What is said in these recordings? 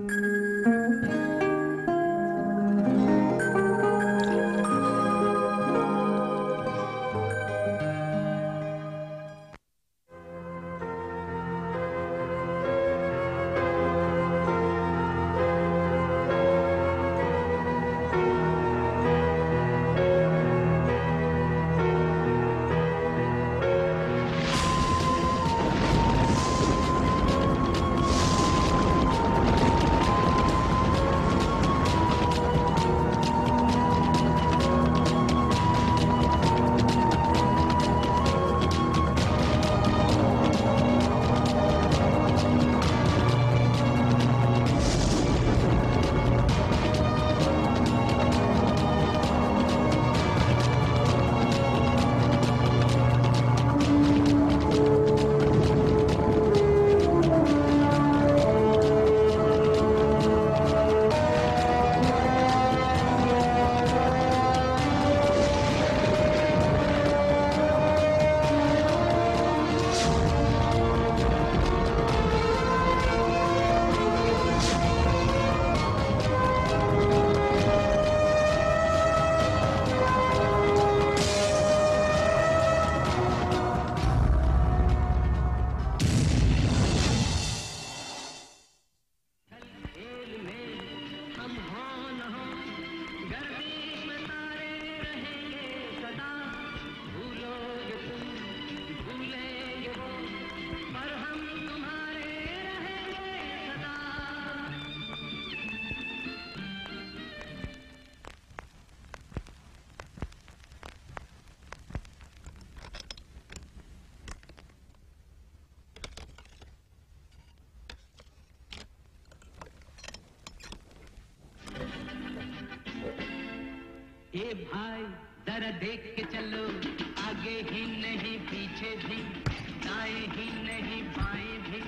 ए भाई जरा देख के चलो आगे ही नहीं पीछे भी दाएं ही नहीं बाएं भी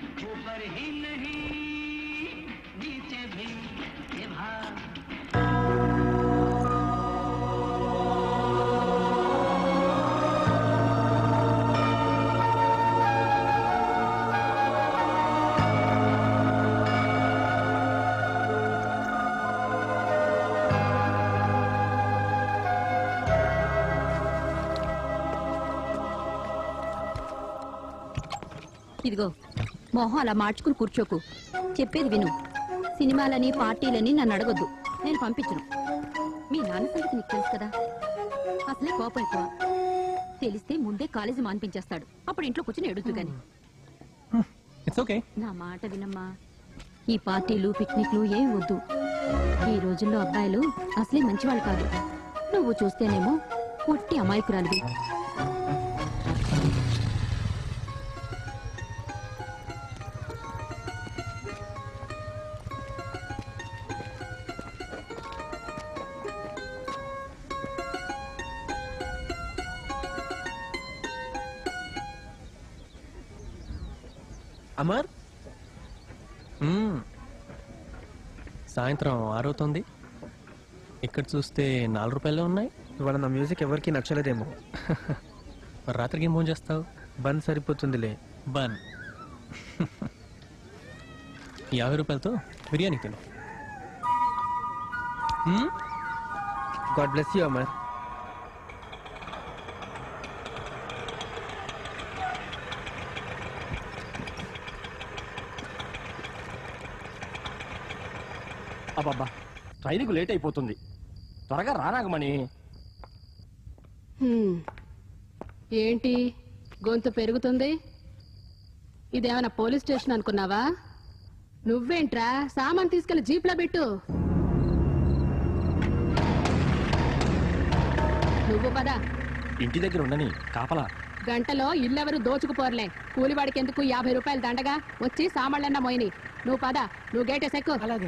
ऊपर ही नहीं नीचे भी ए भाई ఇదిగో మొహం అలా మార్చుకుని కూర్చోకు చెప్పేది విను సినిమాలని పార్టీలని నన్ను అడగొద్దు నేను పంపించను మీ నాన్న సంగతి నీకు తెలుసు కదా అసలే కోపం ఎక్కువ తెలిస్తే ముందే కాలేజీ మాన్పించేస్తాడు అప్పుడు ఇంట్లో కూర్చొని ఎడుతు గాని ఇట్స్ ఓకే నా మాట వినమ్మా ఈ పార్టీలు పిక్నిక్లు ఏం వద్దు ఈ రోజుల్లో అబ్బాయిలు అసలే మంచివాళ్ళు కాదు నువ్వు చూస్తేనేమో పొట్టి అమాయకురాలివి అమర్ మ్మ్. సాయంత్రం ఆరవుతుంది ఇక్కడ చూస్తే నాలుగు రూపాయలే ఉన్నాయి ఇవాళ నా మ్యూజిక్ ఎవరికి నచ్చలేదేమో మరి రాత్రికి ఏం ఫోన్ చేస్తావు బన్ సరిపోతుందిలే బన్ యాభై రూపాయలతో బిర్యానీ తిను మ్మ్? గాడ్ బ్లెస్ యూ అమర్ అబ్బబ్బా ట్రైన్కు లేట్ అయిపోతుంది త్వరగా రానాగమణి హ్మ్. ఏంటి గొంతు పెరుగుతుంది ఇదేమైనా పోలీస్ స్టేషన్ అనుకున్నావా నువ్వేంట్రా సామాన్ తీసుకెళ్లి జీప్లో పెట్టు నువ్వు పదా ఇంటి దగ్గర ఉండని కాపలా గంటలో ఇల్లెవరు దోచుకుపోర్లే కూలివాడికి ఎందుకు యాభై రూపాయలు దండగా వచ్చి సామాన్లన్న మోయిని నువ్వు పద నువ్వు గేటేస్ ఎక్కువ అలాగే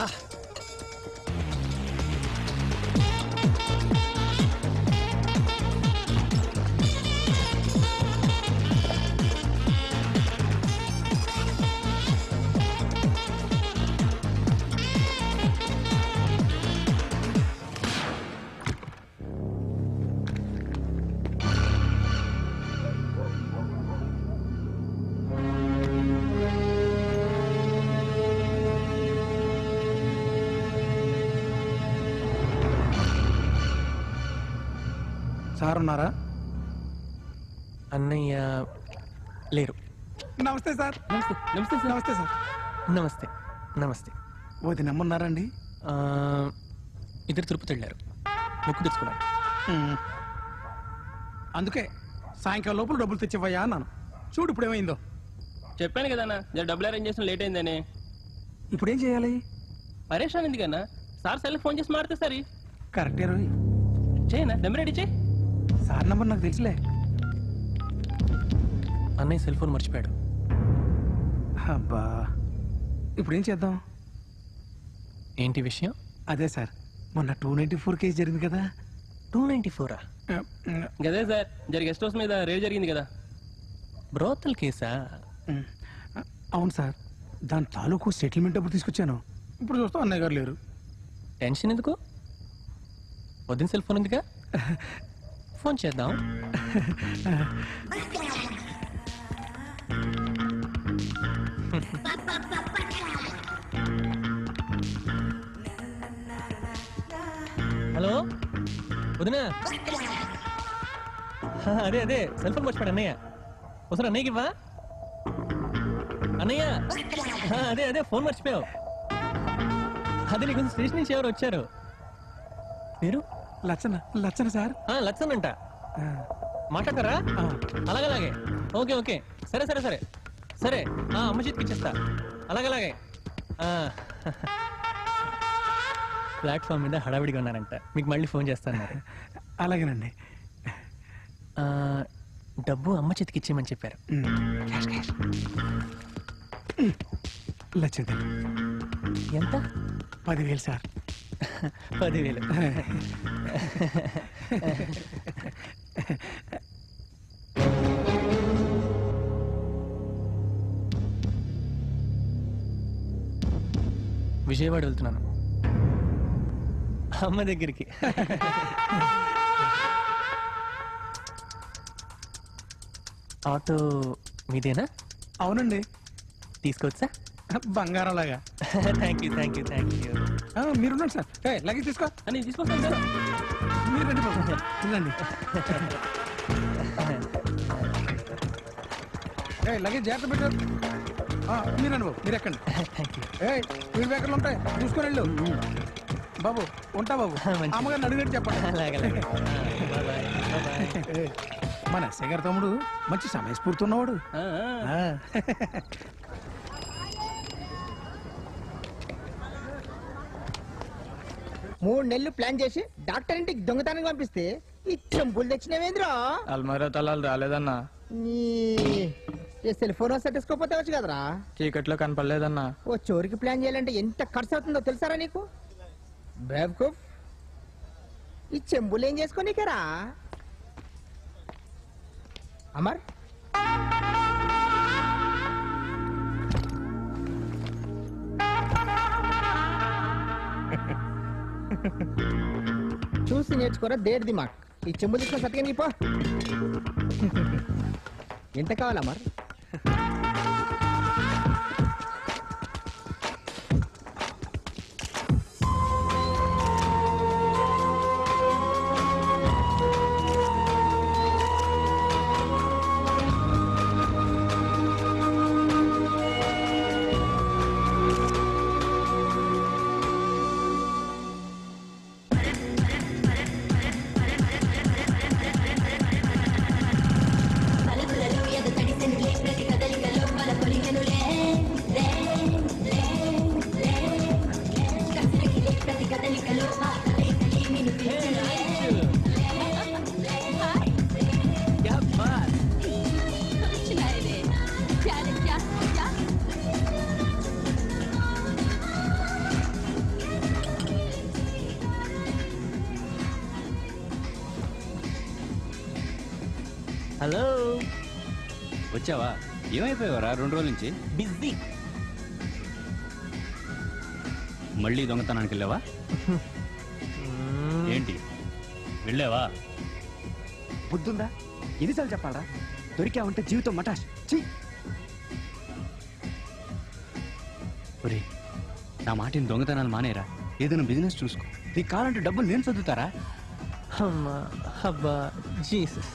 సార్ ఉన్నారా అన్నయ్య లేరు నమస్తే సార్ నమస్తే నమస్తే సార్ నమస్తే సార్ నమస్తే నమస్తే ఓది నమ్మున్నారండి ఆ, ఇద్దరు తిరుపతి వెళ్ళారు మొక్కు తెచ్చుకున్నారు మ్మ్. అందుకే సాయంకాలం లోపల డబ్బులు తెచ్చివ్వయ్యా అన్నాను చూడు ఇప్పుడు ఏమైందో చెప్పాను కదన్నా జర డబ్బులు అరేంజ్ చేసిన లేట్ అయిందని ఇప్పుడు ఏం చేయాలి పరేషాన్ ఎందుకన్నా సార్ సెల్ ఫోన్ చేసి మారితే సరి కరెక్టే రోయ్ చేయనా నెంబర్ రెడీ చేయి సార్ నంబర్ నాకు తెలుసులే అన్నయ్య సెల్ ఫోన్ మర్చిపోయాడు అబ్బా ఇప్పుడు ఏం చేద్దాం ఏంటి విషయం అదే సార్ మొన్న టూ నైంటీ ఫోర్ కేసు జరిగింది కదా టూ నైంటీ ఫోరా ఆ, మ్, గదే సార్ జర గెస్ట్ హౌస్ మీద రేవ్ జరిగింది కదా బ్రోతల్ కేసా మ్. అవును సార్ దాని తాలూకు సెటిల్మెంట్ డబ్బులు తీసుకొచ్చాను ఇప్పుడు చూస్తాం అన్నయ్య గారు లేరు టెన్షన్ ఎందుకు వదిన సెల్ ఫోన్ ఎందుకా ఫోన్ చేద్దాం హలో వదినా హా, అదే అదే సెల్ ఫోన్ మర్చిపోయాడు అన్నయ్య ఒకసారి అన్నయ్యకి ఇవ్వా అన్నయ్య హా, అదే అదే ఫోన్ మర్చిపోయావు అదే నీకు స్టేషన్ నుంచి ఎవరు వచ్చారు మీరు లచ్చన లచ్చన సార్ ఆ, లచ్చన్ అంట ఆ, మాట్లాడతారా ఆ, అలాగే అలాగే ఓకే ఓకే సరే సరే సరే సరే ఆ, అమ్మ చేతికి ఇచ్చేస్తా అలాగే అలాగే ఆ. ప్లాట్ఫామ్ మీద హడావిడిగా ఉన్నారంట మీకు మళ్ళీ ఫోన్ చేస్తాను మరి అలాగేనండి ఆ, డబ్బు అమ్మ చేతికి ఇచ్చేయమని చెప్పారు మ్, క్యాష్ క్యాష్ మ్, లచ్చదండి ఎంత పదివేలు సార్ పదివేలు విజయవాడ వెళ్తున్నాను అమ్మ దగ్గరికి ఆటో మీదేనా అవునండి తీసుకోవచ్చా బంగారంలాగా thank you thank you thank you ఆ, మీరున్నాడు సార్ ఏ లగేజ్ తీసుకో అని తీసుకొస్తాను సార్ మీరు రండి బాబు రండి ఏ లగేజ్ జాగ్రత్త పెట్టారు మీరు రండి బాబు మీరు ఎక్కండి థ్యాంక్ యూ ఏ వీల్ బ్యాకర్లు ఉంటాయి చూసుకొని వెళ్ళు బాబు ఉంటా బాబు మంచిది. అమ్మగారిని అడిగినట్టు చెప్పండి అలాగే అలాగే బాయ్ బాయ్ బాయ్ ఏ, మన ఎస్ఐ గారి తమ్ముడు మంచి సమయస్ఫూర్తి ఉన్నవాడు ఆ, ఆ. ఆ. మూడు నెలలు ప్లాన్ చేసి డాక్టర్ ఇంటికి దొంగతనం పంపిస్తే ఈ చెంపులు తెచ్చినవేంద్రా అల్మారా తలాలు రాలేదన్నా నీ ఈ సెల్ ఫోన్ వస్తే తీసుకోపోతే వచ్చు కదరా చీకట్లో కనపడలేదన్నా ఓ చోరికి ప్లాన్ చేయాలంటే ఎంత ఖర్చు అవుతుందో తెలుసారా నీకు బేబ్కూఫ్ ఈ చెంబులు ఏం చేసుకోనీకరా అమర్ చూసి నేర్చుకోరా దేర్ దిమాక్ ఈ చెంబులు తీసుకొని సత్యగా పో ఎంత కావాలి అమర్ తలుపులలో ఎద తడిసెనులే వచ్చావా ఏమైపోయావరా రెండు రోజుల నుంచి బిజీ మళ్ళీ దొంగతనానికి వెళ్ళావా ఏంటి వెళ్ళావా బుద్ధుందా ఎన్నిసార్లు చెప్పాలరా దొరికా ఉంటే జీవితం మటాష్ చీ ఒరే నా మాటిని దొంగతనాలు మానేరా ఏదైనా బిజినెస్ చూసుకో నీకు కావాలంటే డబ్బులు నేను చదువుతారా అమ్మా అబ్బా జీసస్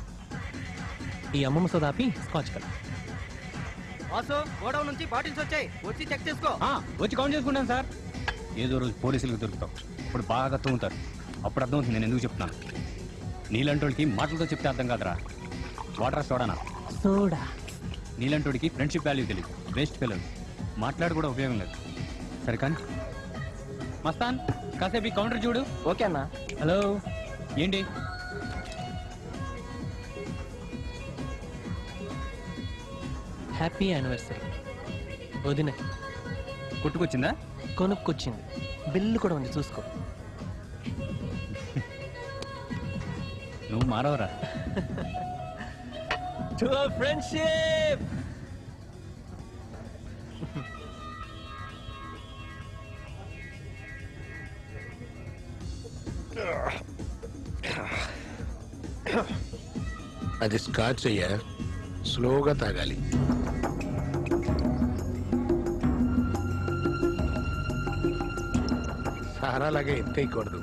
ఈ అమ్మమ్మ సోదాపి స్కాచ్ కలర్ బాసు గోడౌన్ నుంచి బాటిల్స్ వచ్చాయి వచ్చి చెక్ చేసుకో ఆ, వచ్చి కౌంట్ చేసుకుంటాను సార్ ఏదో రోజు పోలీసులకు దొరుకుతావు ఇప్పుడు బాగా తోముతారు అప్పుడు అర్థమవుతుంది నేను ఎందుకు చెప్తున్నాను నీలంటోడికి మాటలతో చెప్తే అర్థం కాదురా వాటర్ సోడానా సోడా నీలంటోడికి ఫ్రెండ్షిప్ వాల్యూ తెలియదు వేస్ట్ పిల్లలు మాట్లాడి కూడా ఉపయోగం లేదు సరే కానీ మస్తాన్ కాసేపు ఈ కౌంటర్ చూడు ఓకే అన్న హలో ఏంటి హ్యాపీ యానివర్సరీ వదిన కొట్టుకొచ్చిందా కొనుక్కొచ్చింది బిల్లు కూడా ఉంది చూసుకో నువ్వు మారవరా టు ఫ్రెండ్షిప్ అది స్కాచ్ అయ్యా స్లోగా తాగాలి సారాలాగా ఎత్తేయకూడదు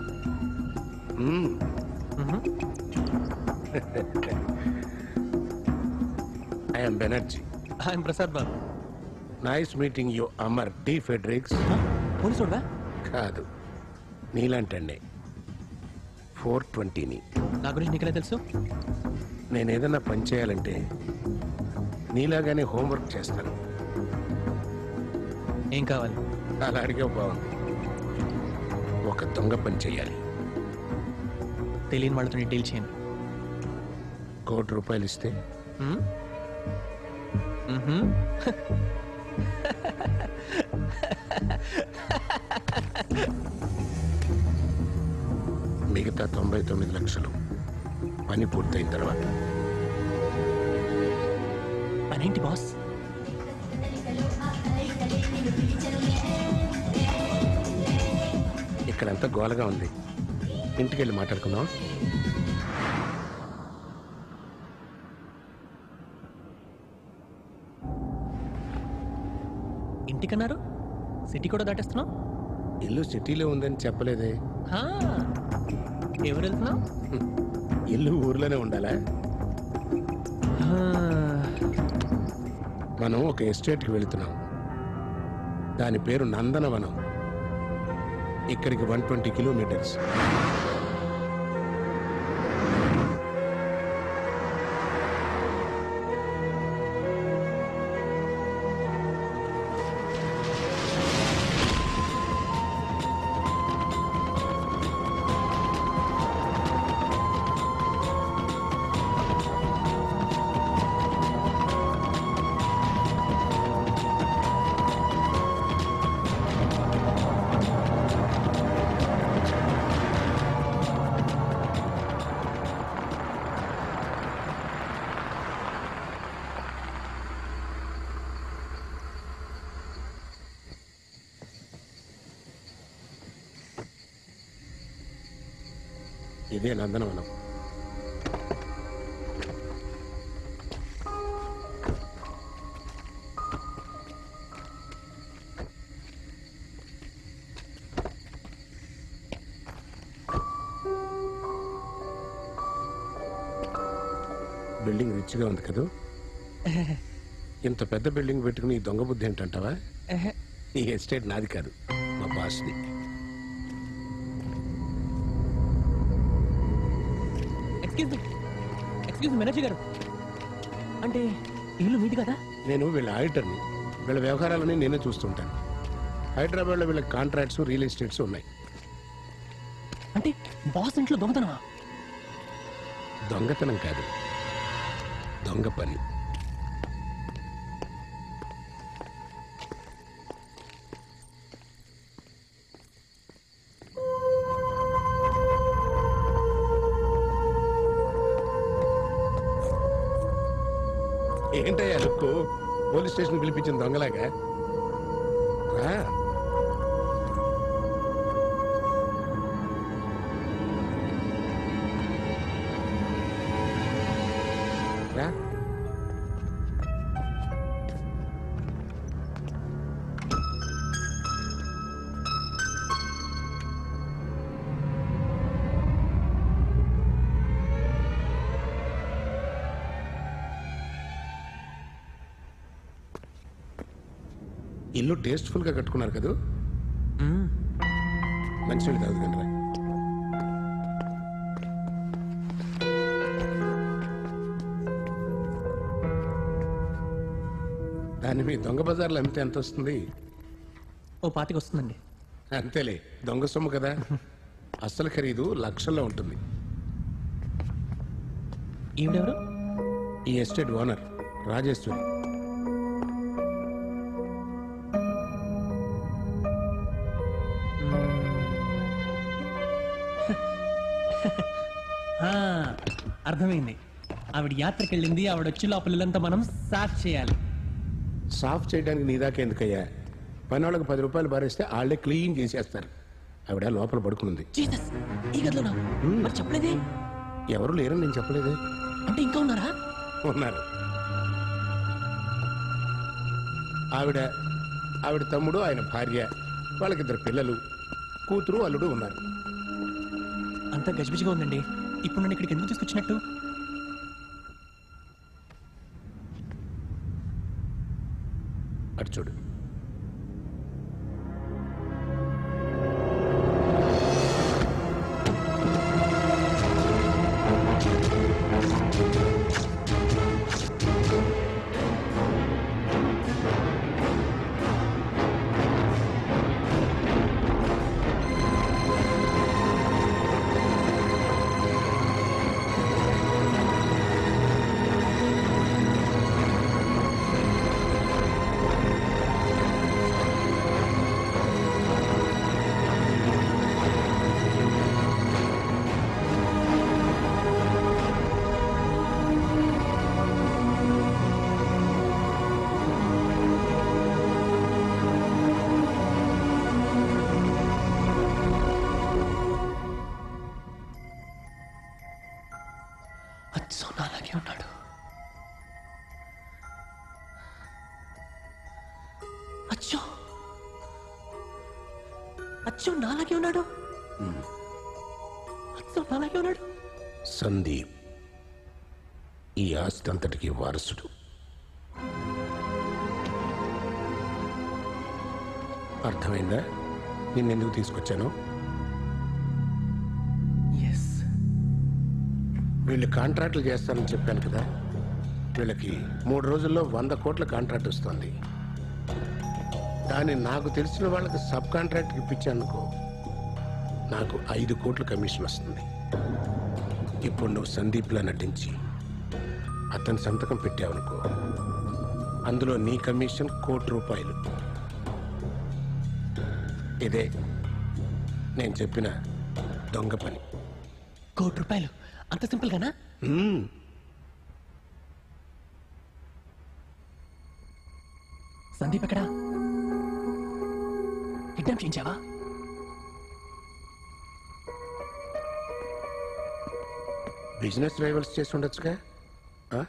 I'm Banerjee I'm Prasad Babu nice meeting you Amar D Fredricks పోలీసుడువా కాదు నీలాంటండి ఫోర్ ట్వంటీని నా గురించి నీకెలా తెలుసు నేను ఏదైనా పని చేయాలంటే నీలాగానే హోంవర్క్ చేస్తాను ఏం కావాలి అలా అడిగే బాగుంది ఒక దొంగ పని చేయాలి తెలియని వాళ్ళతో డీల్ చేయను కోటి రూపాయలు ఇస్తే హ్మ్? మ్హూ. మిగతా తొంభై తొమ్మిది లక్షలు పని పూర్తయిన తర్వాత పనేంటి బాస్ ఇక్కడంతా గోలగా ఉంది ఇంటికెళ్ళి మాట్లాడుకుందాం ఇంటికన్నారు సిటీ కూడా దాటేస్తున్నావు ఇల్లు సిటీలో ఉందని చెప్పలేదే హా. ఎవరు వెళ్తున్నావు ఇల్లు ఊర్లోనే ఉండాలా మనం ఒక ఎస్టేట్కి వెళుతున్నాం దాని పేరు నందనవనం ఇక్కడికి వన్ ట్వంటీ కిలోమీటర్స్ ఇదే నందనవనం బిల్డింగ్ రిచ్గా ఉంది కదా ఇంత పెద్ద బిల్డింగ్ పెట్టుకుని ఈ దొంగ బుద్ధి ఏంటంటావా ఈ ఎస్టేట్ నాది కాదు మా బాస్ది ఎక్స్క్యూజ్ మీ ఎక్స్క్యూజ్ మేనేజర్ గారు అంటే ఇల్లు మీది కదా నేను వీళ్ళ ఆడిటర్ని వీళ్ళ వ్యవహారాలని నేనే చూస్తుంటాను హైదరాబాద్లో వీళ్ళ కాంట్రాక్ట్స్ రియల్ ఎస్టేట్స్ ఉన్నాయి అంటే బాస్ ఇంట్లో దొంగతనమా దొంగతనం కాదు దొంగ పని ఏంటయ్యా లుక్కు పోలీస్ స్టేషన్ పిలిపించిన దొంగలాగా రా. రా. ఇల్లు టేస్ట్ఫుల్ గా కట్టుకున్నారు కదా మంచి తాగుదు కానీ రా. దాన్ని మీ దొంగ బజార్లో అమ్మితే ఎంత వస్తుంది ఓ పాతికి వస్తుందండి అంతేలే దొంగ సొమ్ము కదా అసలు ఖరీదు లక్షల్లో ఉంటుంది ఈవిడెవరు ఈ ఎస్టేట్ ఓనర్ రాజేశ్వరి ఆ, అర్థమైంది ఆవిడ యాత్రకి వెళ్ళింది ఆవిడ వచ్చి లోపలంతా మనం సాఫ్ చేయాలి సాఫ్ చేయడానికి నీ దాకా ఎందుకయ్యా పని వాళ్ళకి పది రూపాయలు బారేస్తే వాళ్ళే క్లీన్ చేసేస్తారు ఆవిడ లోపల పడుకునుంది జీసస్ ఈ గదిలోనా మరి చెప్పలేదే ఎవరు లేరని నేను చెప్పలేదే అంటే ఇంకా ఉన్నారా ఉన్నారు ఆవిడ ఆవిడ తమ్ముడు ఆయన భార్య వాళ్ళకిద్దరు పిల్లలు కూతురు అల్లుడు ఉన్నారు అంతా గజిబిజిగా ఉందండి ఇప్పుడు నన్ను ఇక్కడికి ఎందుకు తీసుకొచ్చినట్టు అటు చూడు అచ్చో నాలాగే ఉన్నాడు అచ్చో అచ్చో నాలాగే ఉన్నాడు అచ్చో నాలాగే ఉన్నాడు సందీప్ ఈ ఆస్తి అంతటికి వారసుడు అర్థమైందా నిన్నెందుకు తీసుకొచ్చాను ఎస్ వీళ్ళు కాంట్రాక్టులు చేస్తారని చెప్పాను కదా వీళ్ళకి మూడు రోజుల్లో వంద కోట్ల కాంట్రాక్ట్ వస్తుంది దాన్ని నాకు తెలిసిన వాళ్ళకి సబ్ కాంట్రాక్ట్ ఇప్పించానుకో నాకు ఐదు కోట్ల కమిషన్ వస్తుంది ఇప్పుడు నువ్వు సందీప్లా నటించి అతని సంతకం పెట్టావనుకో అందులో నీ కమిషన్ కోటి రూపాయలు ఇదే నేను చెప్పిన దొంగ పని కోటి రూపాయలు అంత సింపుల్ గానా మ్మ్. సందీప్ ఎక్కడా కిడ్నాప్ చేయించావా బిజినెస్ రైవల్స్ చేసి ఉండొచ్చుగా ఆ?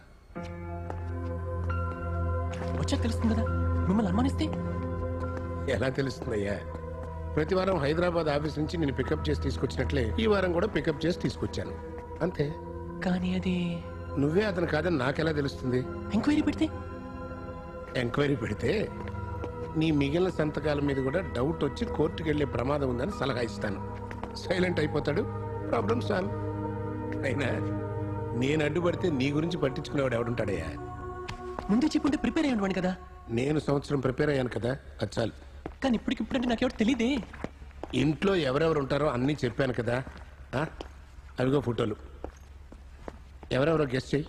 వచ్చాక తెలుస్తుంది కదా మిమ్మల్ని అనుమానిస్తే ఎలా తెలుస్తుందయ్యా ప్రతి వారం హైదరాబాద్ ఆఫీస్ నుంచి నేను పికప్ చేసి తీసుకొచ్చినట్లే ఈ వారం కూడా పికప్ చేసి తీసుకొచ్చాను అంతే కానీ అది నువ్వే అతను కాదని నాకెలా తెలుస్తుంది ఎంక్వైరీ పెడితే ఎంక్వైరీ పెడితే నీ మిగిలిన సంతకాల మీద కూడా డౌట్ వచ్చి కోర్టుకు వెళ్ళే ప్రమాదం ఉందని సలహా ఇస్తాను సైలెంట్ అయిపోతాడు ప్రాబ్లం సాల్వ్ అయినా నేను అడ్డుపడితే నీ గురించి పట్టించుకునేవాడు ఎవడుంటాడయ్యా ముందే చెప్పుంటే ప్రిపేర్ అయ్యి ఉండేవాడిని కదా నేను సంవత్సరం ప్రిపేర్ అయ్యాను కదా అది చాలు కానీ ఇప్పటికిప్పుడంటే నాకెవరు తెలియదే ఇంట్లో ఎవరెవరు ఉంటారో అన్నీ చెప్పాను కదా ఆ? అవిగో ఫోటోలు ఎవరెవరో గెస్ట్ చెయ్యి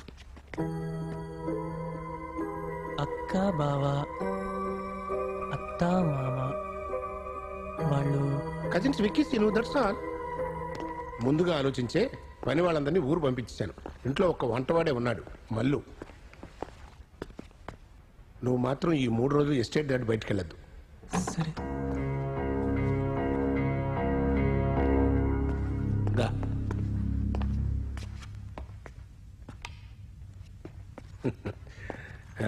అక్క బావ అత్త మామ వాళ్ళు కజిన్స్ విక్కీస్ నువ్వు దట్స్ ఆల్ ముందుగా ఆలోచించే పని వాళ్ళందరినీ ఊరు పంపించాను ఇంట్లో ఒక వంటవాడే ఉన్నాడు మల్లు నువ్వు మాత్రం ఈ మూడు రోజులు ఎస్టేట్ దాటి బయటికి వెళ్ళద్దు సరే దా ఆ.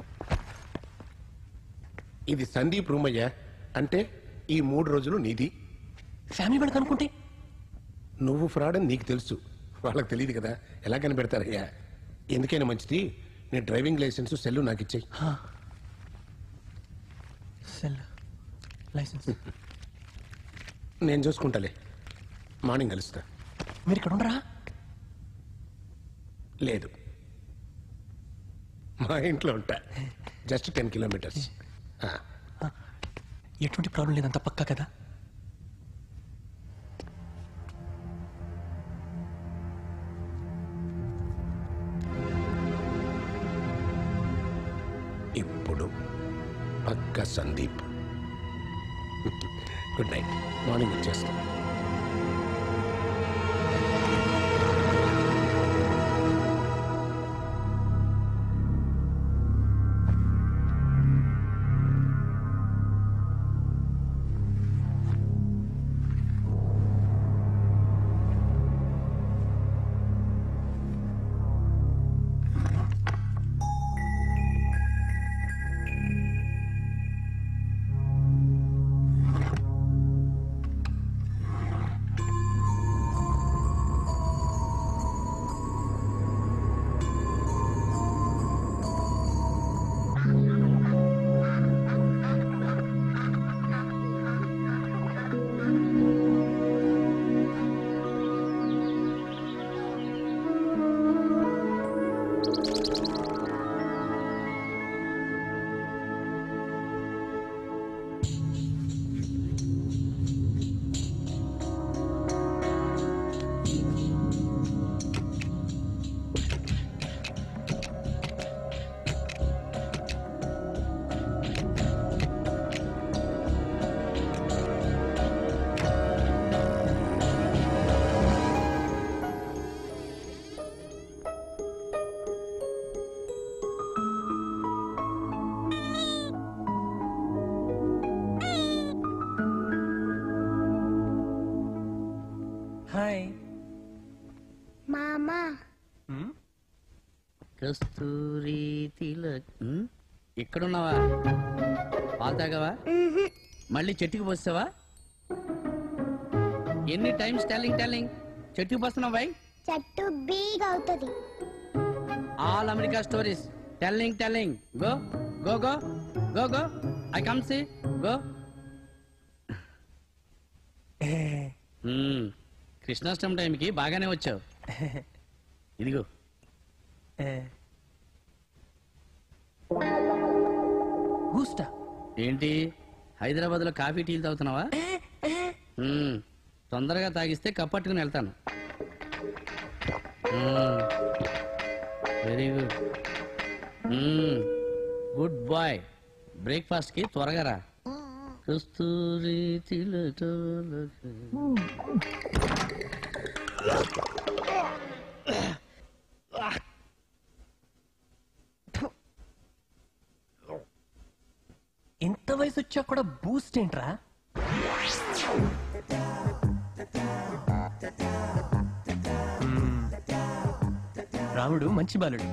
ఇది సందీప్ రూమ్ అయ్యా అంటే ఈ మూడు రోజులు నీది ఫ్యామిలీ వాడికి అనుకుంటే నువ్వు ఫ్రాడ్ అని నీకు తెలుసు వాళ్ళకి తెలియదు కదా ఎలా కనిపెడతారయ్యా ఎందుకైనా మంచిది నీ డ్రైవింగ్ లైసెన్స్ సెల్లు నాకు ఇచ్చేయి సెల్ లైసెన్స్ నేను చూసుకుంటాలే మార్నింగ్ కలుస్తా మీరు ఇక్కడ ఉండరా లేదు మా ఇంట్లో ఉంటా జస్ట్ టెన్ కిలోమీటర్స్ ఎటువంటి ప్రాబ్లం లేదంత పక్కా కదా ఇప్పుడు పక్క సందీప్ గుడ్ నైట్ మార్నింగ్ వచ్చేస్తాం హాయ్ మామా కస్తూరి తిలక్ ఉమ్, ఇక్కడున్నావా పాలు తాగావా మళ్ళీ చెట్టుకు పోస్తావా ఎన్ని టైమ్స్ టెల్లింగ్ టెల్లింగ్ చెట్టుకు పోస్తున్నావు బై చెట్టు బీగ్ అవుతుంది all America stories telling telling go go go go go I come see go Krishnashtami టైంకి బాగానే వచ్చావు ఇదిగో బూస్టా ఏంటి హైదరాబాద్ లో కాఫీ టీలు తాగుతున్నావా మ్మ్. తొందరగా తాగిస్తే కప్పట్టుకుని వెళ్తాను very good good boy breakfast కి త్వరగా రా కస్తూరి తిలక ఇంత వయసు వచ్చా కూడా బూస్ట్ ఏంట్రా మ్మ్. రాముడు మంచి బాలుడు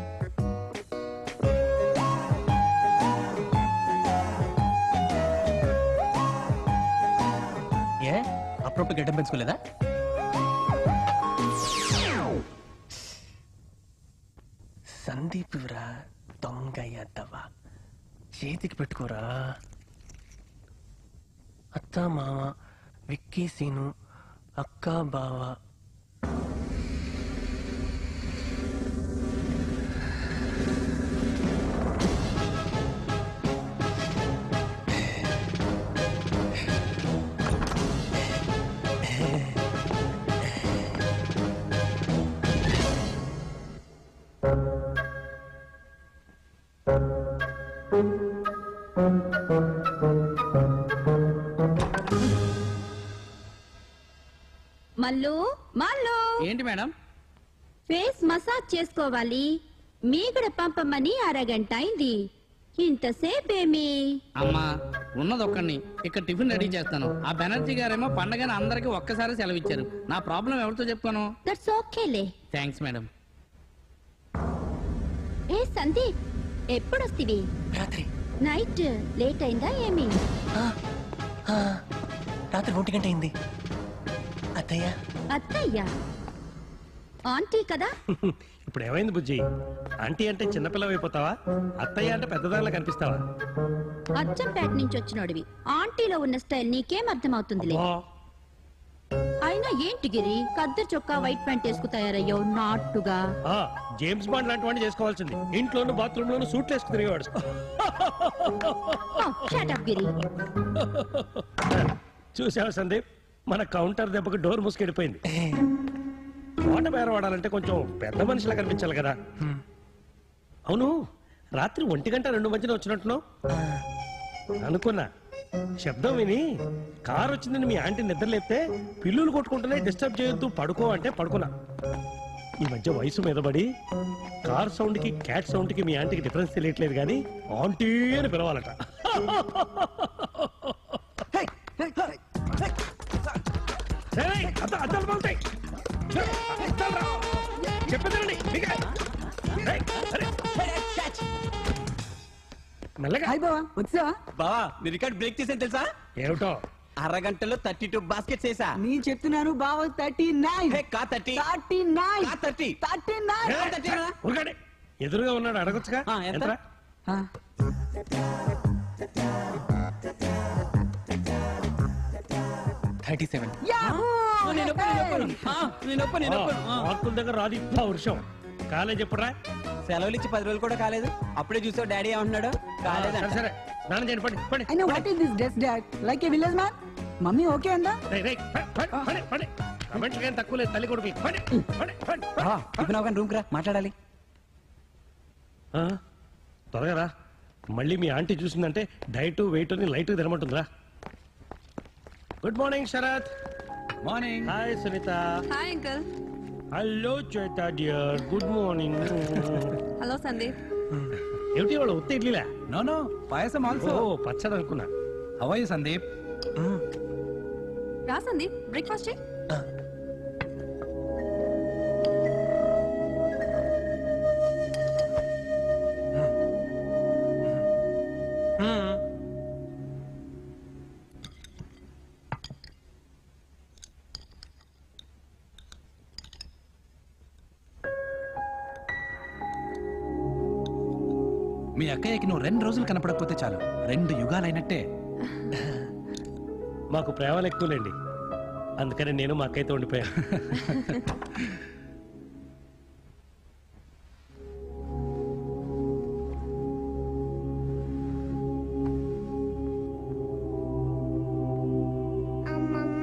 ఏ అప్పుడప్పుడు గడ్డం పెంచుకోలేదా సందీప్ రా దొంగ ఎద్దవా చేతికి పెట్టుకోరా అత్త మామ విక్కీ సీను అక్క బావ మల్లు మల్లు ఏంటి మేడం ఫేస్ మసాజ్ చేసుకోవాలి మీగడ పంపమని అరగంట అయింది ఇంతసేపేమి అమ్మా ఉన్నది ఒక్కడిని ఇక్కడ టిఫిన్ రెడీ చేస్తాను ఆ బెనర్జీ గారేమో పండగని అందరికి ఒక్కసారి సెలవు ఇచ్చారు నా ప్రాబ్లం ఎవరితో చెప్పుకోను దట్స్ ఓకేలే థ్యాంక్స్ మేడం ఏ సందీప్ ఎప్పుడొస్తివి రాత్రి నైట్ లేట్ అయిందా ఏమి రాత్రి ఒంటి గంట అయింది అత్తయ్య అత్తయ్య ఆంటీ కదా ఇప్పుడు ఏమైంది బుజ్జి ఆంటీ అంటే చిన్నపిల్లవి అయిపోతావా అత్తయ్య అంటే పెద్దదానిలా కనిపిస్తావా అచ్చంపేట నుంచి వచ్చినోడివి ఆంటీలో ఉన్న స్టైల్ నీకేం అర్థమవుతుందిలే అబ్బా, అయినా ఏంటి గిరి కద్దరు చొక్కా వైట్ ప్యాంట్ వేసుకు తయారయ్యావు నాటుగా ఆ, జేమ్స్ బాండ్ లాంటి వాడిని చేసుకోవాల్సింది ఇంట్లోను బాత్రూమ్ లోను సూట్లు వేసుకు తిరిగేవాడు షటప్ గిరి చూసావా సందీప్ మన కౌంటర్ దెబ్బకి డోర్ మూసుకెళ్ళిపోయింది తోట బేర వాడాలంటే కొంచెం పెద్ద మనిషిలా కనిపించాలి కదా అవును రాత్రి ఒంటి గంట రెండు మధ్యన వచ్చినట్టున్నావు అనుకున్నా శబ్దం విని కారు వచ్చిందని మీ ఆంటీ నిద్ర లేపితే పిల్లులు కొట్టుకుంటూనే డిస్టర్బ్ చేయొద్దు పడుకో అంటే పడుకున్నా ఈ మధ్య వయసు మీద పడి కార్ సౌండ్ కి క్యాట్ సౌండ్ కి మీ ఆంటీకి డిఫరెన్స్ తెలియట్లేదు కానీ ఆంటీ అని పిలవాలట ఏయ్, అద్ద- అద్దాలు పగులుతాయి. అద్దాలు రా. చెప్పేదేనండి, మీకే. ఏయ్, అరే. మెల్లగా హాయ్ బావా వచ్చా బావా నీ రికార్డ్ బ్రేక్ చేసాను తెలుసా ఏమిటో అరగంటలో థర్టీ టూ బాస్కెట్స్ వేసా నీ చెప్తున్నాను బావ థర్టీ నైన్ కా థర్టీ థర్టీ నైన్ కా థర్టీ థర్టీ నైన్ ఏయ్, ఊరుకోండి. ఎదురుగా ఉన్నాడు అడగొచ్చుగా ఎంత? ఎంతరా? థర్టీ సెవెన్ నేను ఒప్పుకోను, నేను ఒప్పుకోను. ఆ, నేను ఒప్పుకోను, నేను ఆ, ఒప్పుకోను. ఆ. మార్కుల దగ్గర రాదు ఇప్పుడు వర్షం కాలేజ్ ఎప్పుడురా సెలవులు ఇచ్చి పది రోజులు కూడా కాలేదు అప్పుడే చూసావు డాడీ ఏమంటున్నాడు సరే కాలేదంట సరే స్నానం చేయండి పడి పడి అయినా what is this dress dad like a village man mummy okay అందా రేయ్, రేయ్, పడి, పడి, పడి, పడి. కమెంట్లు కానీ తక్కువ లేదు తల్లి కొడుకు పడి పడి పడి బావా టిఫిన్ అవగానే రూమ్కి రా మాట్లాడాలి ఆ, త్వరగా రా మళ్ళీ మీ ఆంటీ చూసిందంటే డైట్ వెయిట్ అని లైట్ తినమంటుందిరా good morning Sharath morning hi Sunitha hi uncle hello Shweta dear good morning hello Sandeep ఏమిటి వాళ్ళు ఉత్త ఇడ్లీలా నో నో పాయసం ఓ పచ్చడి అనుకున్నా అవయ్య సందీప్ రా సందీప్ బ్రేక్ఫాస్ట్ చేయి మీ అక్కయ్యకి నువ్వు రెండు రోజులు కనపడకపోతే చాలు రెండు యుగాలైనట్టే మాకు ప్రేమలు ఎక్కువలేండి అందుకని నేను మా అక్కయ్యతో ఉండిపోయాను అమ్మమ్మ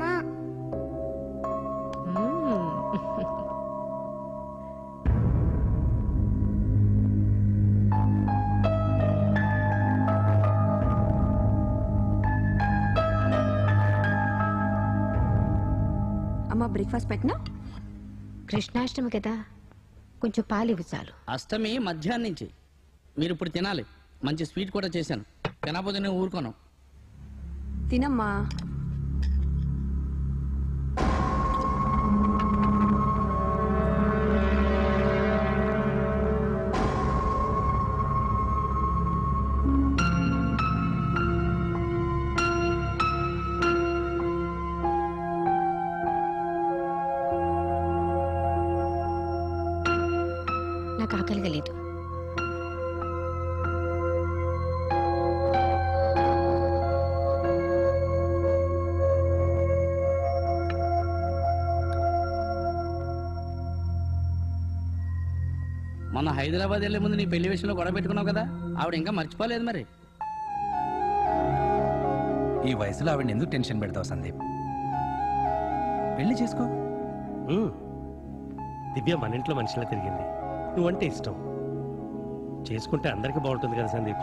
అమ్మ బ్రేక్ఫాస్ట్ పెట్టినా కృష్ణాష్టమి కదా కొంచెం పాలివ్వు చాలు అష్టమి మధ్యాహ్నం నుంచి మీరు ఇప్పుడు తినాలి మంచి స్వీట్ కూడా చేశాను తినకపోతే నేను ఊరుకోను తినమ్మా నాకు ఆకలిగా లేదు మొన్న హైదరాబాద్ వెళ్లే ముందు నీ పెళ్లి విషయంలో గొడవ పెట్టుకున్నావు కదా ఆవిడ ఇంకా మర్చిపోలేదు మరి ఈ వయసులో ఆవిడ ఎందుకు టెన్షన్ పెడతావు సందీప్ పెళ్లి చేసుకో ఉమ్. దివ్య మన ఇంట్లో మనిషిలా తిరిగింది నువ్వంటే ఇష్టం చేసుకుంటే అందరికీ బాగుంటుంది కదా సందీప్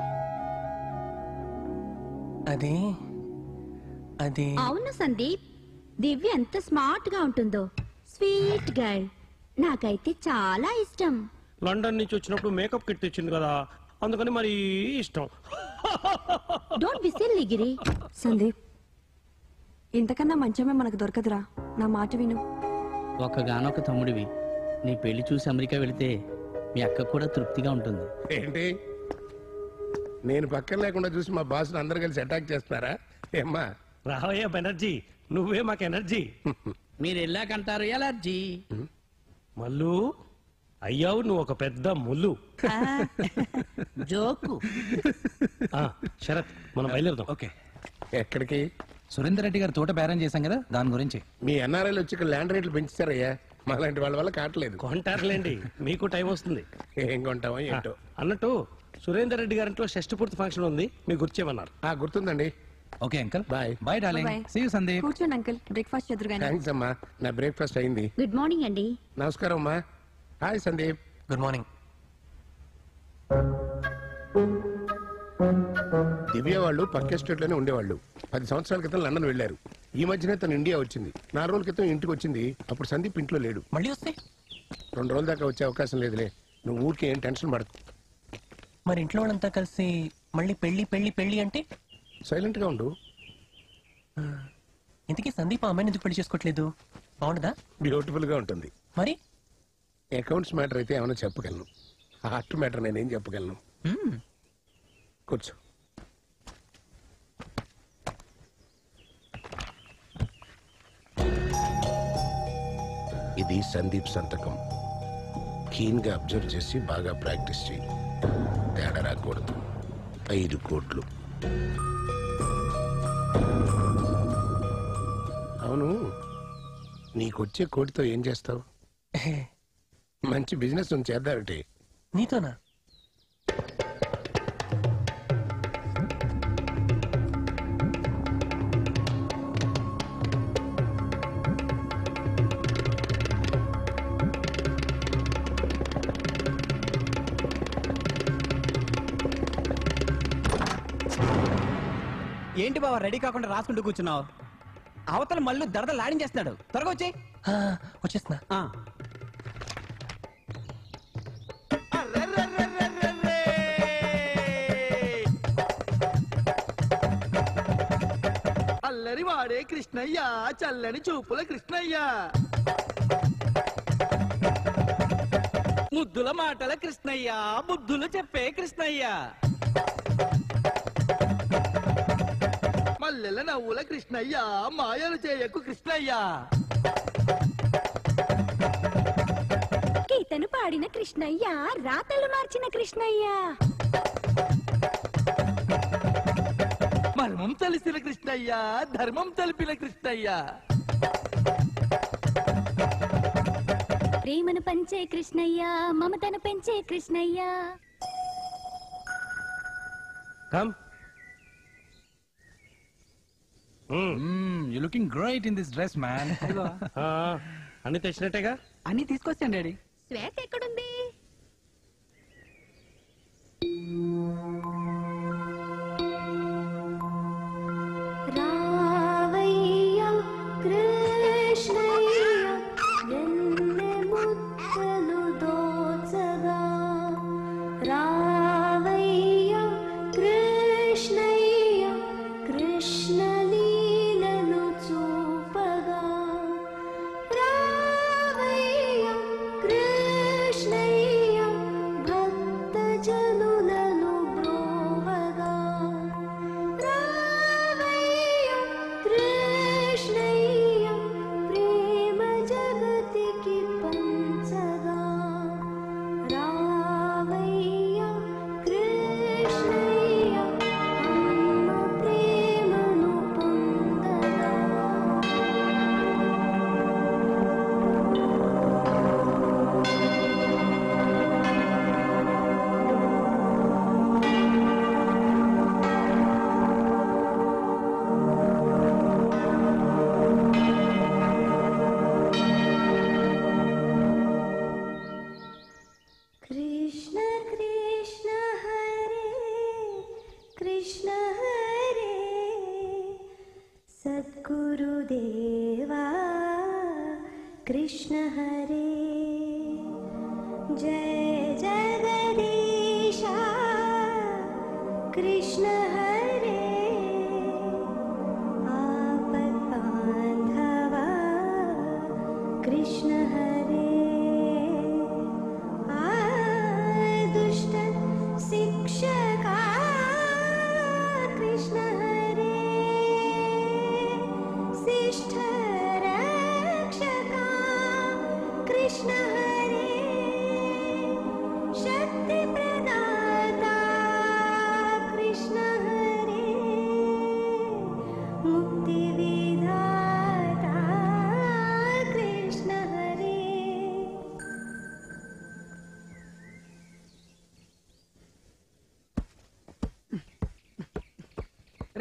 అది అది అవును సందీప్ దివ్య ఎంత స్మార్ట్ గా ఉంటుందో స్వీట్ గర్ల్ నాకైతే చాలా ఇష్టం లండన్ నుంచి వచ్చినప్పుడు మేకప్ కిట్ తెచ్చింది కదా అందుకని మరి ఇష్టం don't be silly Giri Sandeep ఇంతకన్నా మంచమే మనకు దొరకదురా నా మాట విను ఒక్కగానొక్క తమ్ముడివి నీ పెళ్లి చూసి అమెరికా వెళితే మీ అక్క కూడా తృప్తిగా ఉంటుంది ఏంటి నేను పక్కన లేకుండా చూసి మా బాస్ని అందరు కలిసి అటాక్ చేస్తున్నారా ఏమ్మా రావయ్య బెనర్జీ నువ్వే మాకు ఎనర్జీ మీరు వెళ్ళాకంటారు ఎలర్జీ మల్లు అయ్యావు నువ్వు ఒక పెద్ద ముల్లు జోకు ఆ, శరత్ మనం బయలుదేరుదాం ఓకే ఎక్కడికి సురేందర్ రెడ్డి గారి తోట బేరం చేశాం కదా దాని గురించి మీ ఎన్ఆర్ఐలు వచ్చి ఇక్కడ ల్యాండ్ రేట్లు పెంచుతారయ్యా మాలాంటి వాళ్ళ వల్ల కావట్లేదు కొంటారులేండి మీకు టైం వస్తుంది ఏం కొంటామో ఏంటో అన్నట్టు సురేందర్ రెడ్డి గారింట్లో షష్టి పూర్తి ఫంక్షన్ ఉంది మీకు గుర్చేమన్నారు ఆ గుర్తుందండి okay uncle bye bye darling Bye. See you Sandeep కూర్చోండి అంకుల్ బ్రేక్ఫాస్ట్ చేదురుగానే థ్యాంక్స్ అమ్మా నా బ్రేక్ఫాస్ట్ అయింది గుడ్ మార్నింగ్ అండి నమస్కారం అమ్మా hi Sandeep good morning Divya వాళ్ళు పక్క ఎస్టేట్ లోనే ఉండేవాళ్ళు పది సంవత్సరాల క్రితం లండన్ వెళ్ళారు ఈ మధ్యనే తను ఇండియా వచ్చింది నాలుగు రోజుల క్రితం ఇంటికి వచ్చింది అప్పుడు సందీప్ ఇంట్లో లేడు మళ్ళీ వస్తే రెండు రోజుల దాకా వచ్చే అవకాశం లేదులే నువ్వు ఊరికి ఏం టెన్షన్ పడకు మరి ఇంట్లో వాళ్ళంతా కలిసి మళ్ళీ పెళ్లి పెళ్లి పెళ్లి అంటే సైలెంట్ గా ఉండు ఇంతకీ సందీప్ ఆ అమ్మాయిని ఎందుకు పెళ్లి చేసుకోవట్లేదు బాగుండదా బ్యూటిఫుల్ గా ఉంటుంది మరి అకౌంట్స్ మ్యాటర్ అయితే ఏమైనా చెప్పగలను హార్ట్ మ్యాటర్ నేనేం చెప్పగలను మ్మ్. కూర్చో ఇది సందీప్ సంతకం కీన్ గా అబ్జర్వ్ చేసి బాగా ప్రాక్టీస్ చేయి తేడా రాకూడదు ఐదు కోట్లు అవును నీకొచ్చే కోటితో ఏం చేస్తావు మంచి బిజినెస్ ఉంది చేద్దామంటే నీతోనా ఏంటి బావ రెడీ కాకుండా రాసుకుంటూ కూర్చున్నావు అవతల మళ్ళీ దరద లాడించేస్తున్నాడు త్వరగా వచ్చే ఆ, వచ్చేస్తున్నా అల్లరి వాడే కృష్ణయ్య చల్లని చూపుల కృష్ణయ్య ముద్దుల మాటల కృష్ణయ్య బుద్ధులు చెప్పే కృష్ణయ్య మల్లెల నవ్వుల కృష్ణయ్య మాయలు చేయకు కృష్ణయ్య గీతను పాడిన కృష్ణయ్య రాతలు మార్చిన కృష్ణయ్య మర్మం తెలిసిన కృష్ణయ్య ధర్మం తెలిపిన కృష్ణయ్య ప్రేమను పంచే కృష్ణయ్య మమతను పెంచే Krishnayya come you looking great in this dress man అన్ని తెచ్చినట్టేగా అన్ని తీసుకొచ్చాను డాడీ శ్వేత ఎక్కడుంది రావయ్య కృష్ణయ్య వెన్నె ముద్దలు దోచగా రావయ్య కృష్ణయ్య కృష్ణలీలను చూపగా రావయ్య కృష్ణయ్య భక్త జనులను బ్రోవగా రావయ్య కృష్ణయ్య ప్రేమ జగతికి పంచగా రావయ్య కృష్ణయ్య అమ్మ ప్రేమను పొందగా कृष्ण कृष्ण हरे कृष्ण हरे सद्गुरुदेवा कृष्ण हरे जय जगदीशा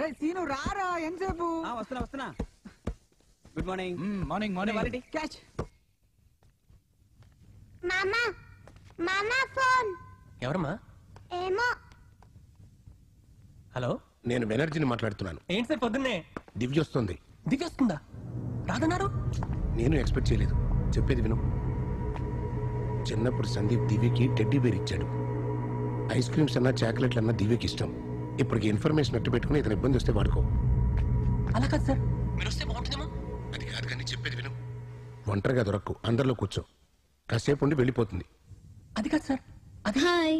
రే సీను రారా ఎంతసేపు వస్తున్నా వస్తున్నా good morning morning morning catch మామా మామా ఫోన్ ఎవరమ్మా ఏమో హలో నేను బెనర్జీని మాట్లాడుతున్నాను ఏంటి సార్ పొద్దున్నే దివ్య వస్తుంది దివ్య వస్తుందా రాదన్నారు నేను ఎక్స్పెక్ట్ చేయలేదు చెప్పేది విను చిన్నప్పుడు సందీప్ దివ్యకి టెడ్డీ బేర్ ఇచ్చాడు ఐస్ క్రీమ్స్ అన్నా చాక్లెట్లు అన్నా దివ్యకి ఇష్టం ఇప్పటికి ఇన్ఫర్మేషన్ అట్టు పెట్టుకుని ఇతను ఇబ్బంది వస్తే వాడుకో అలా కాదు సార్ మీరు వస్తే బాగుంటుందేమో అది కాదు కానీ చెప్పేది విను ఒంటరిగా దొరక్కు అందరిలో కూర్చో కాసేపు ఉండి వెళ్ళిపోతుంది అది కాదు సార్ అది హాయ్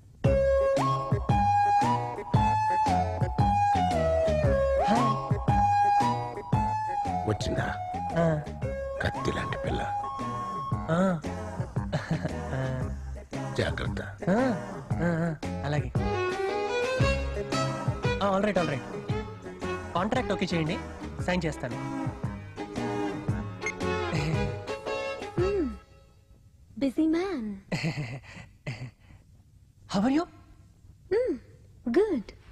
వచ్చిందా కత్తి లాంటి పిల్ల జాగ్రత్త అలాగే all right all right contract okay చేయండి సైన్ చేస్తాను busy man how are you good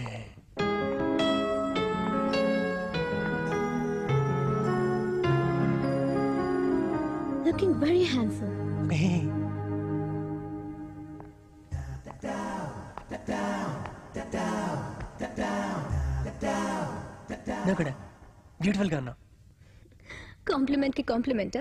looking very handsome నువ్వు కూడా బ్యూటిఫుల్ గా ఉన్నావు కాంప్లిమెంట్ కి కాంప్లిమెంట్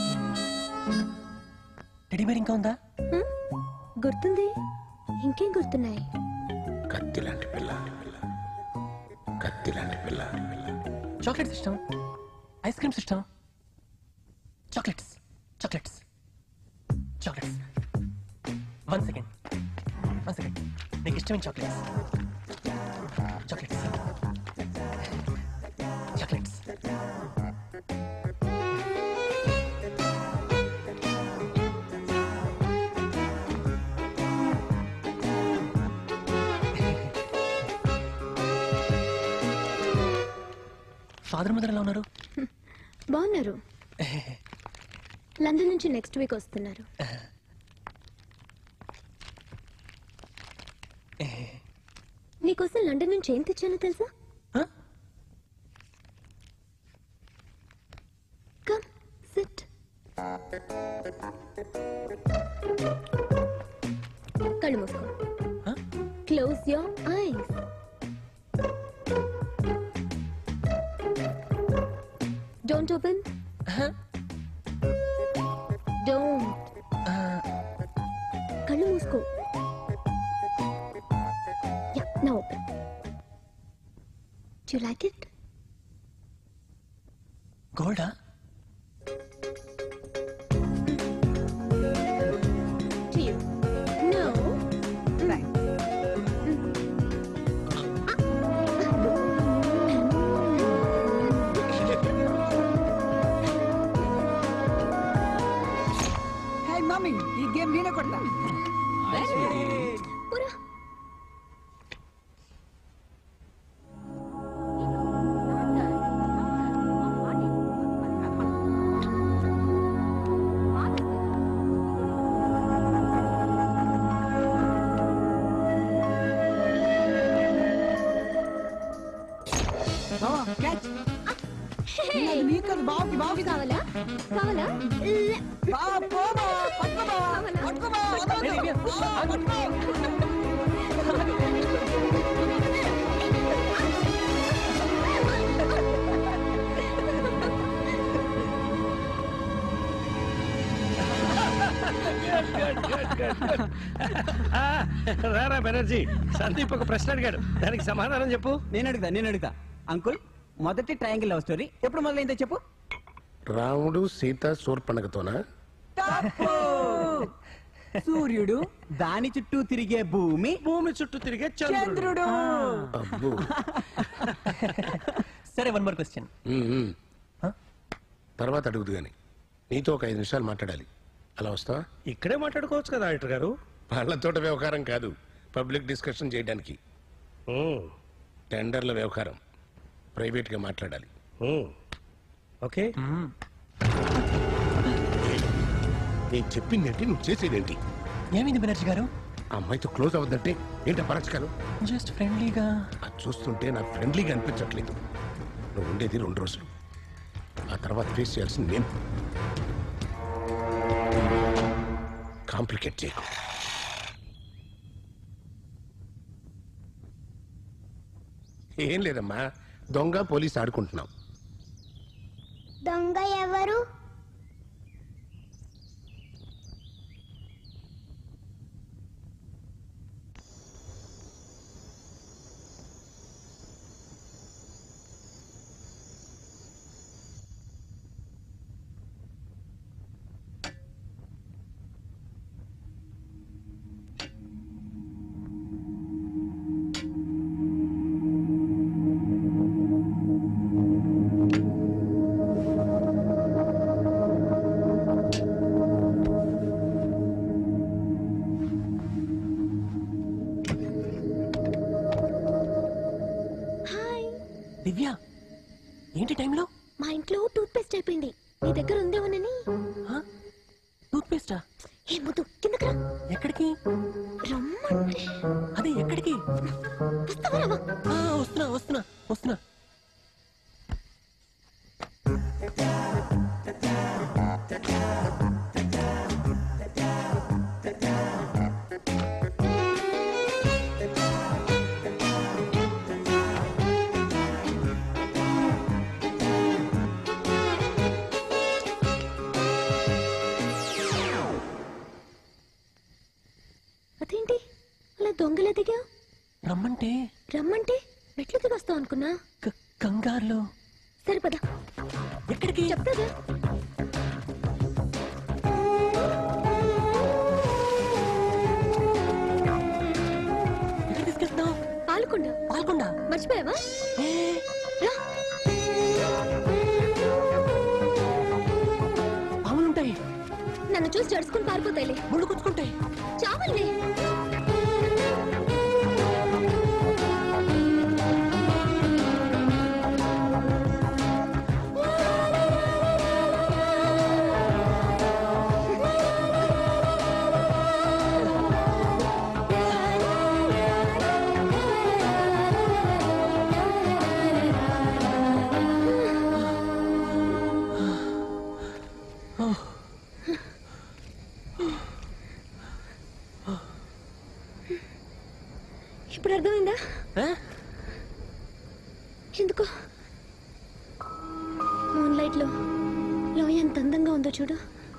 టెడీ బేర్ ఇంకా ఉందా గుర్తుంది ఇంకేం గుర్తున్నాయి కత్తి లాంటి పిల్ల కత్తి లాంటి పిల్ల చాక్లెట్స్ ఇష్టం ఐస్ క్రీమ్స్ ఇష్టం chocolates chocolates chocolates one second one second నీకు ఇష్టమైన chocolates chocolates chocolates father mother ఎలా ఉన్నారు బాగున్నారు లండన్ నుంచి నెక్స్ట్ వీక్ వస్తున్నారు నీకోసం లండన్ నుంచి ఏం తెచ్చానో తెలుసా కమ్ సిట్ కళ్ళు మూసుకో close your eyes don't open don't కళ్ళు మూసుకో yeah now open do you like it గోల్డా to you no hey mummy ఈ గేమ్ నేనే కొడతా బావా క్యాచ్ నీకు కాదు బావుకి బావుకి కావాలా కావాలా బావా పో బావా పట్టుకో బావా పట్టుకో బావా వదలొద్దు. బావా, పట్టుకో. రారా బెనర్జీ సందీప్ ఒక ప్రశ్న అడిగాడు దానికి సమాధానం చెప్పు నేను అడుగుతా నేను అడుగుతా అంకుల్ మొదటి ట్రయాంగిల్ లవ్ స్టోరీ ఎప్పుడు మొదలైందో చెప్పు రాముడు సీత శూర్పణకతోనా తప్పు. సూర్యుడు దాని చుట్టూ తిరిగే భూమి భూమి చుట్టూ తిరిగే చంద్రుడు అబ్బో సరే one more question um, um. తర్వాత అడుగుదు గాని నీతో ఒక ఐదు నిమిషాలు మాట్లాడాలి అలా వస్తావా ఇక్కడే మాట్లాడుకోవచ్చు కదా ఆడిటర్ గారు పళ్ళతోట వ్యవహారం కాదు పబ్లిక్ డిస్కషన్ చేయడానికి టెండర్ల వ్యవహారం ప్రైవేట్గా మాట్లాడాలి ఓకే నేను చెప్పిందేంటి నువ్వు చేసేదేంటి ఏమైంది బెనర్జీ గారు ఆ అమ్మాయితో క్లోజ్ అవ్వద్దంటే ఏంటి పరచకాలు జస్ట్ ఫ్రెండ్లీగా అది చూస్తుంటే నాకు ఫ్రెండ్లీగా అనిపించట్లేదు నువ్వు ఉండేది రెండు రోజులు ఆ తర్వాత ఫేస్ చేయాల్సింది నేను కాంప్లికేట్ చేయకు ఏం లేదమ్మా దొంగ పోలీస్ ఆడుకుంటున్నాం దొంగ ఎవరు హాయ్ దివ్య ఏంటి టైంలో మా ఇంట్లో టూత్ పేస్ట్ అయిపోయింది నీ దగ్గర ఉందేమోనని టూత్ పేస్టా ఏ ముద్దు కిందకి రా ఎక్కడికి రమ్మంటే అదే ఎక్కడికి వస్తావా రావా? ఆ, వస్తున్నా వస్తున్నా వస్తున్నా అదేంటి అలా దొంగలా దిగా రమ్మంటే రమ్మంటే మెట్లు దిగి వస్తావు అనుకున్నా కంగారులో సరే పద ఎక్కడికి చెప్తాగా ఎక్కడ తీసుకెళ్తున్నావు పాల్కొండ పాల్కొండ మర్చిపోయావా రా పాములుంటాయి నన్ను చూసి జడుచుకుని పారిపోతాయిలే ముళ్ళు గుచ్చుకుంటాయి చావల్లే ఇప్పుడు అర్థమైందా ఎందుకో మూన్ లైట్ లో లోయ ఎంత అందంగా ఉందో చూడు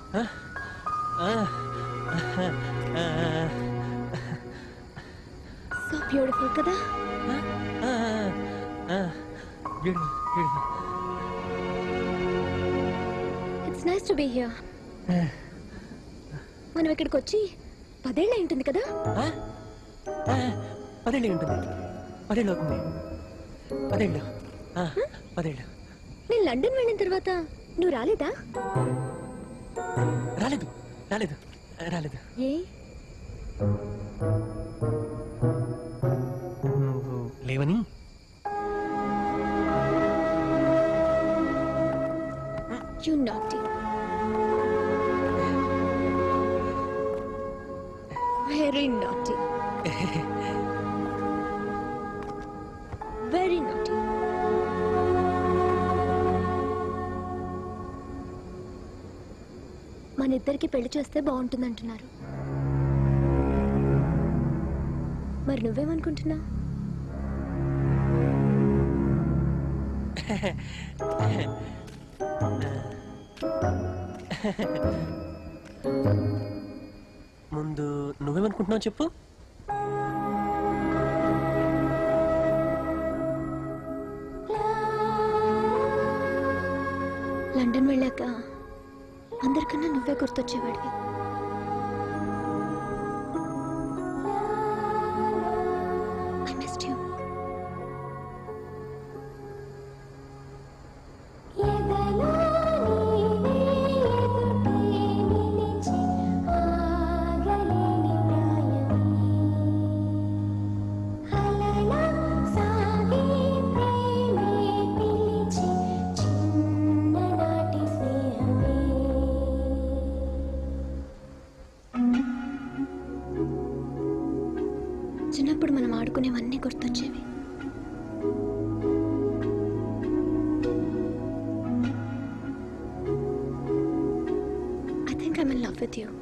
సో బ్యూటిఫుల్ కదా it's nice to be here మనం ఇక్కడికి వచ్చి పదేళ్ళ ఉంటుంది కదా పదేళ్ళు ఉంటుంది పదేళ్ళు అవుతుంది పదేళ్ళు ఆ, పదేళ్ళు నేను లండన్ వెళ్ళిన తర్వాత నువ్వు రాలేదా రాలేదు రాలేదు రాలేదు ఏ నువ్వు లేవని you naughty very naughty very naughty మన ఇద్దరికి పెళ్లి చేస్తే బాగుంటుందంటున్నారు మరి నువ్వేమనుకుంటున్నా ముందు నువ్వేమనుకుంటున్నావు చెప్పు లండన్ వెళ్ళాక అందరికన్నా నువ్వే గుర్తొచ్చేవాడివి I missed you. Love with you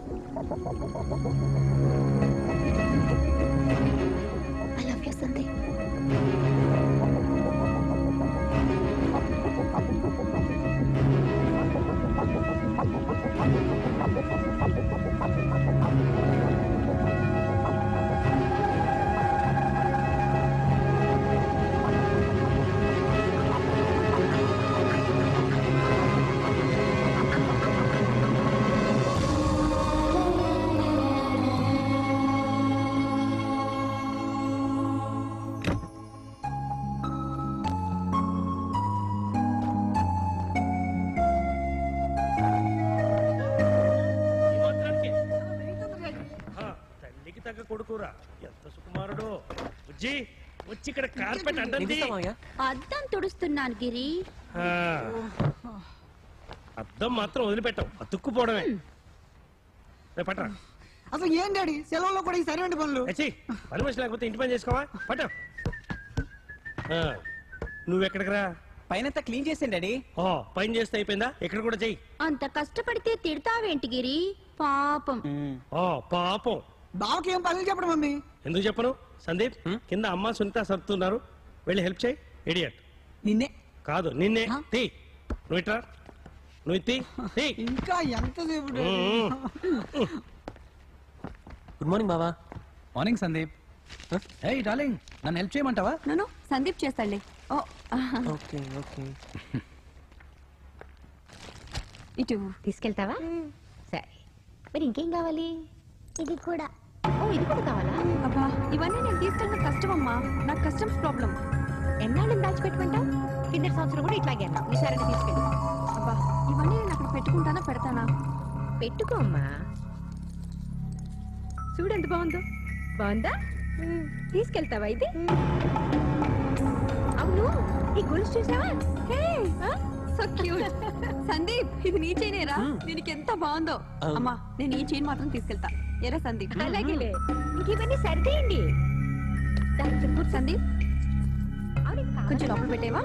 I love you Sandeep ఆ, తల్లికి తగ్గ కొడుకురా ఎంత సుకుమారుడు బుజ్జి వచ్చి ఇక్కడ కార్పెట్ అడ్డంది అద్దం తుడుస్తున్నాను గిరి ఆ, అద్దం మాత్రం వదిలిపెట్టాం అతుక్కుపోవడమే రేపు పట్టరా అసలు ఏం డాడీ సెలవుల్లో కూడా ఈ సరైన పనులు ఎచ్చి పని మనిషి లేకపోతే ఇంటి పని చేసుకోవా పట్ట నువ్వెక్కడికి రా పైన క్లీన్ చేసాను డాడీ ఓ పని చేస్తే అయిపోయిందా ఇక్కడ కూడా చెయ్యి అంత కష్టపడితే తిడతావేంటి గిరి పాపం ఓ పాపం బావకి ఏం పనులు చెప్పడం మమ్మీ ఎందుకు చెప్పను సందీప్ కింద అమ్మ సునీత సర్దుతున్నారు వెళ్ళి హెల్ప్ చేయి ఇడియట్ నిన్నే కాదు నిన్నే తీ నువ్వు ఇట్రా నువ్వు ఇత్తి తీ ఇంకా ఎంతసేపు గుడ్ మార్నింగ్ బావా మార్నింగ్ సందీప్ ఏ డార్లింగ్ నన్ను హెల్ప్ చేయమంటావా నన్ను సందీప్ చేస్తాడులే ఓ ఓకే ఓకే ఇటు తీసుకెళ్తావా సరే మరి ఇంకేం కావాలి ఇది కూడా ఓ ఇది కూడా కావాలా అబ్బా ఇవన్నీ నేను తీసుకెళ్ళిన కష్టం అమ్మా నాకు కస్టమ్స్ ప్రాబ్లం ఎన్నాళ్ళని దాచిపెట్టుకుంటావు కింద సంవత్సరం కూడా ఇట్లాగే అన్నా నిసారని తీసుకెళ్ళి అబ్బా ఇవన్నీ నేను అక్కడ పెట్టుకుంటానా పెడతానా పెట్టుకో అమ్మా చూడు ఎంత బాగుందో బాగుందా తీసుకెళ్తావా ఇది అవును ఈ గొలుసు చూసావా హే సో క్యూట్ సందీప్ ఇది నీ చైనేరా దీనికి ఎంత బాగుందో అవును. అమ్మా నేను ఈ చైన్ మాత్రం తీసుకెళ్తా ఎరా సందీప్ అలాగేలే ఇంక ఇవన్నీ సరిదేయండి దానికి కూర్చో సందీప్ కొంచెం లోపల పెట్టేవా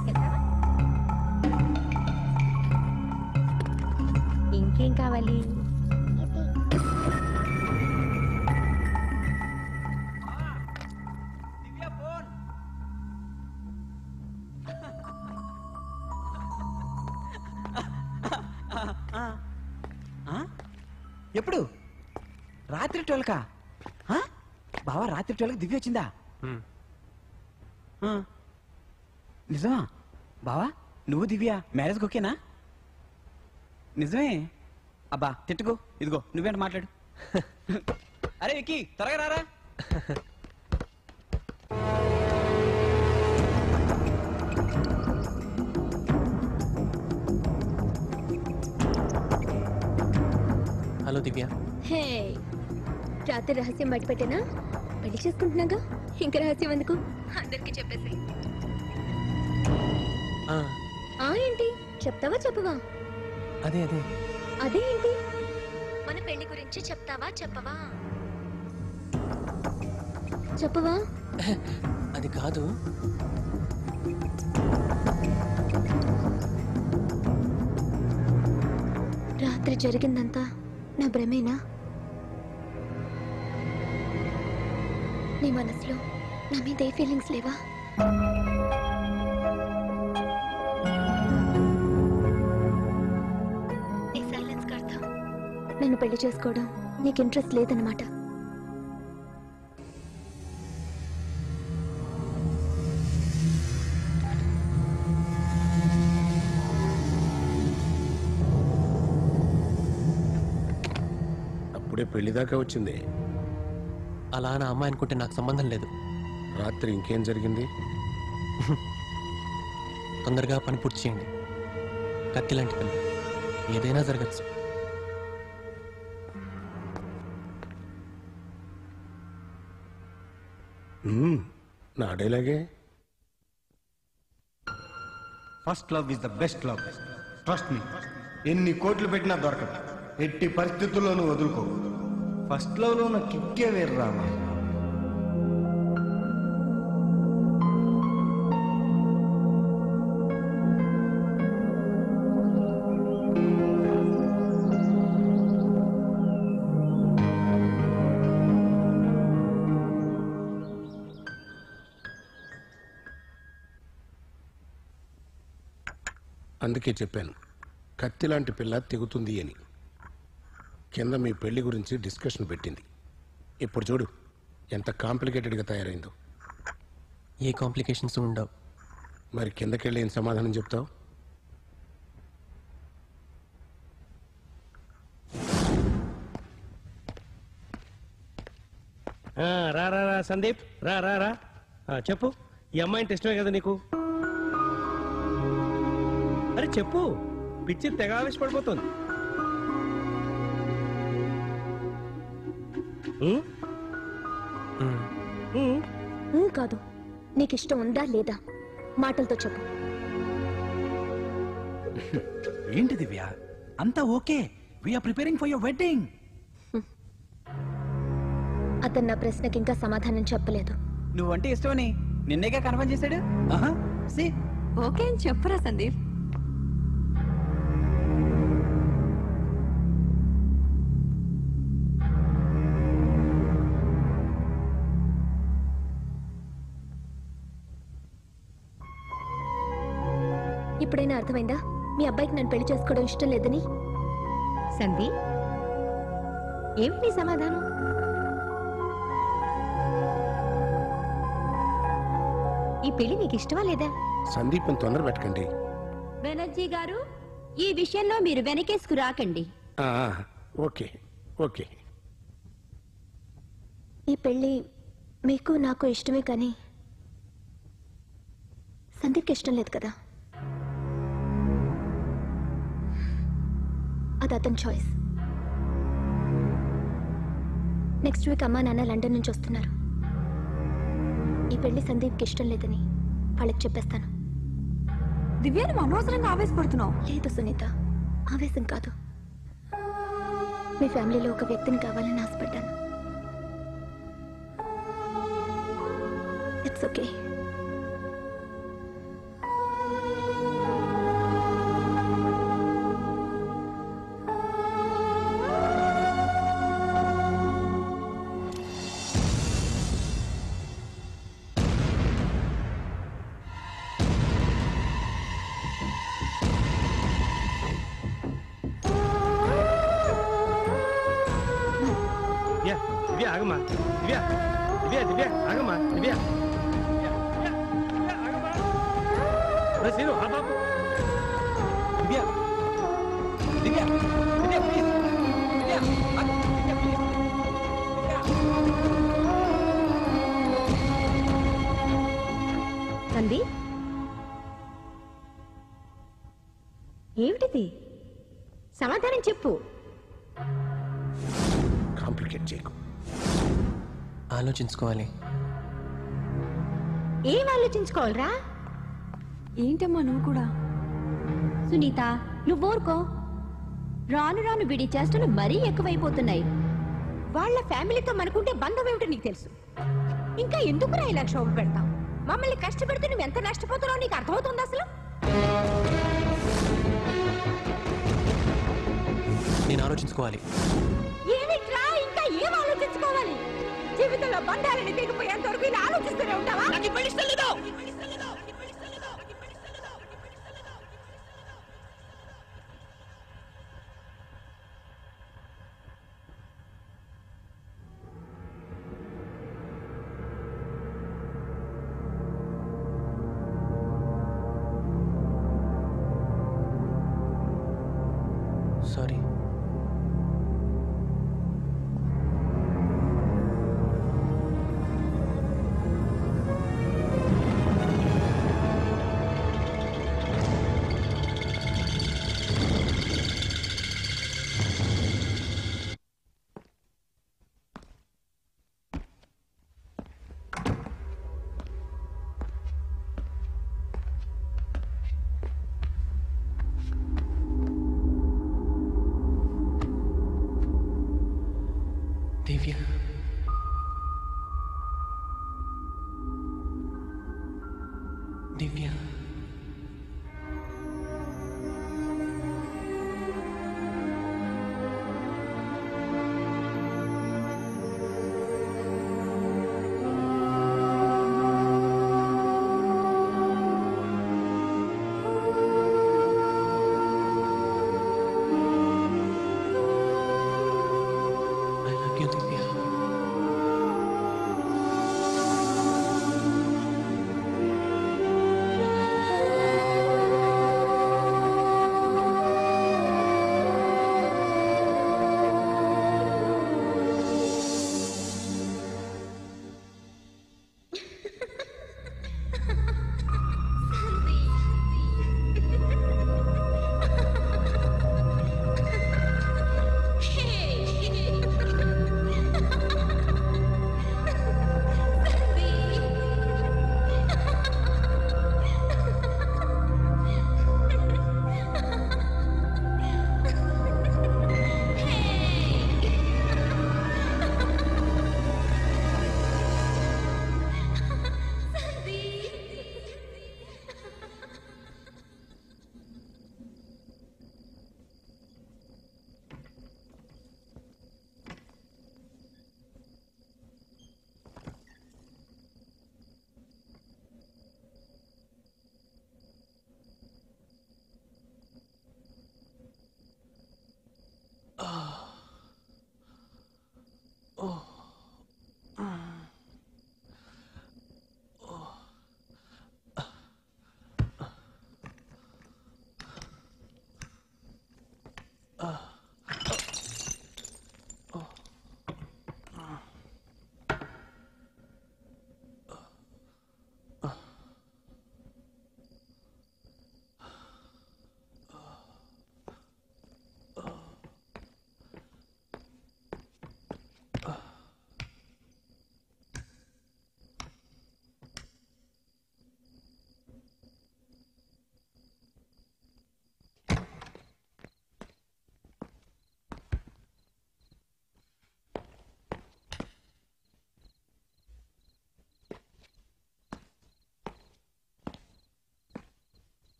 ఇంకేం కావాలి ఎప్పుడు రాత్రి ట్వెల్కా బావా రాత్రి ట్వెల్కి దివ్య వచ్చిందా ఆ. నిజమా బావా నువ్వు దివ్య మ్యారేజ్కి ఓకేనా నిజమే అబ్బా తిట్టుకో ఇదిగో నువ్వేంటి మాట్లాడు అరే విక్కీ త్వరగా రారా హలో దివ్య హే రాత్రి రహస్యం బయటపెట్టేనా పెళ్లి చేసుకుంటున్నాగా ఇంకా రహస్యం ఎందుకు అందరికి చెప్పేసి ఆ, ఆ ఏంటి చెప్తావా చెప్పవా అదే అదే అదే ఏంటి మన పెళ్లి గురించి చెప్తావా చెప్పవా చెప్పవా అది కాదు రాత్రి జరిగిందంతా నా భ్రమేనా నీ మనసులో నా మీద ఏ ఫీలింగ్స్ లేవా నీ సైలెన్స్ అర్థం నన్ను పెళ్లి చేసుకోవడం నీకు ఇంట్రెస్ట్ లేదన్నమాట అప్పుడే పెళ్లి దాకా వచ్చింది అలా నా అమ్మాయి అనుకుంటే నాకు సంబంధం లేదు రాత్రి ఇంకేం జరిగింది తొందరగా పని పూర్తి చేయండి కత్తి లాంటి పిల్ల ఏదైనా జరగచ్చు మ్మ్, నా డైలాగే first love is the best love trust me ఎన్ని కోట్లు పెట్టినా దొరకదు ఎట్టి పరిస్థితుల్లోనూ వదులుకో ఫస్ట్ లవ్ లో ఉన్న కిక్కే వేరు రామా అందుకే చెప్పాను కత్తి లాంటి పిల్ల తెగుతుంది అని కింద మీ పెళ్లి గురించి డిస్కషన్ పెట్టింది ఇప్పుడు చూడు ఎంత కాంప్లికేటెడ్గా తయారైందో ఏ కాంప్లికేషన్స్ ఉండవు మరి కిందకెళ్ళి ఏం సమాధానం చెప్తావు ఆ, రా రా రా సందీప్ రా రా రా ఆ, చెప్పు ఈ అమ్మాయిని ఇష్టమే కదా నీకు అరే చెప్పు పిచ్చి తెగ ఆవేశపడిపోతుంది ఉం? ఉం? ఊ కాదు నీకు ఇష్టం ఉందా లేదా మాటలతో చెప్పు ఏంటి దివ్య అంతా okay we're preparing for your wedding అతను నా ప్రశ్నకి ఇంకా సమాధానం చెప్పలేదు నువ్వంటే ఇష్టమని నిన్నేగా కన్ఫర్మ్ చేశాడు సి ఓకే అని చెప్పరా సందీప్ ఇప్పుడైనా అర్థమైందా మీ అబ్బాయికి నన్ను పెళ్లి చేసుకోవడం ఇష్టం లేదని సంధి ఏమిటి నీ సమాధానం ఈ పెళ్లి నీకు ఇష్టమా లేదా సందీప్ని తొందర పెట్టకండి బెనర్జీ గారు ఈ విషయంలో మీరు వెనకేసుకు రాకండి ఆ, ఓకే ఓకే ఈ పెళ్లి మీకు నాకు ఇష్టమే కానీ సందీప్కి ఇష్టం లేదు కదా అది అతని చాయిస్ నెక్స్ట్ వీక్ అమ్మా నాన్న లండన్ నుంచి వస్తున్నారు ఈ పెళ్లి సందీప్కి ఇష్టం లేదని వాళ్ళకి చెప్పేస్తాను దివ్య నువ్వు అనవసరంగా ఆవేశపడుతున్నావు లేదు సునీత ఆవేశం కాదు మీ ఫ్యామిలీలో ఒక వ్యక్తిని కావాలని ఆశపడ్డాను ఇట్స్ ఓకే దివ్య దివ్య ఆగమ్మా దివ్య దివ్య దివ్య ఆగమ్మా దివ్య దివ్య, దివ్య, దివ్య, ఆగమ్మా. ఒరే శ్రీను, ఆ బాబు. దివ్య దివ్య దివ్య ప్లీజ్ దివ్య ఆగు. దివ్య ప్లీజ్ సంధి ఏమిటిది సమాధానం చెప్పు కాంప్లికేట్ చేయకు ఆలోచించుకోవాలి ఏం ఆలోచించుకోవాలరా ఏంటమ్మా నువ్వు కూడా సునీత నువ్వు ఊరుకో రాను రాను వీడి చేష్టలు మరీ ఎక్కువైపోతున్నాయి వాళ్ళ ఫ్యామిలీతో మనకుంటే బంధం ఏమిటో నీకు తెలుసు ఇంకా ఎందుకురా ఇలా క్షోభ పెడతాం మమ్మల్ని కష్టపెడితే నువ్వు ఎంత నష్టపోతున్నావు నీకు అర్థమవుతుంది అసలు నేను ఆలోచించుకోవాలి ఏమిట్రా ఇంకా ఏం ఆలోచించుకోవాలి జీవితంలో బంధాలని తెగిపోయేంత వరకు ఇలా ఆలోచిస్తూనే ఉంటావా నాకు పెళ్లి ఇష్టం సారీ దివ్య దివ్య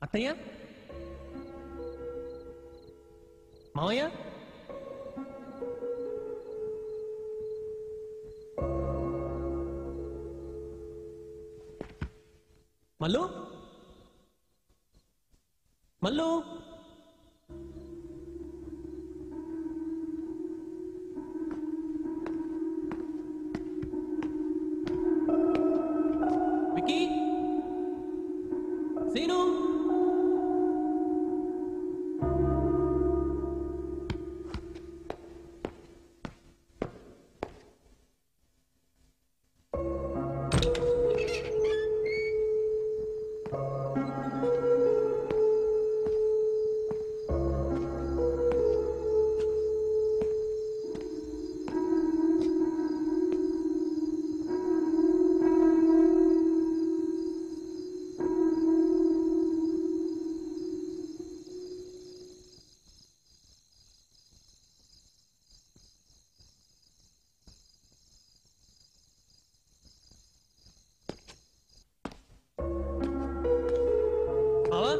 అత్తయ్య మావయ్య మల్లు మల్లు వికీ సీను బావా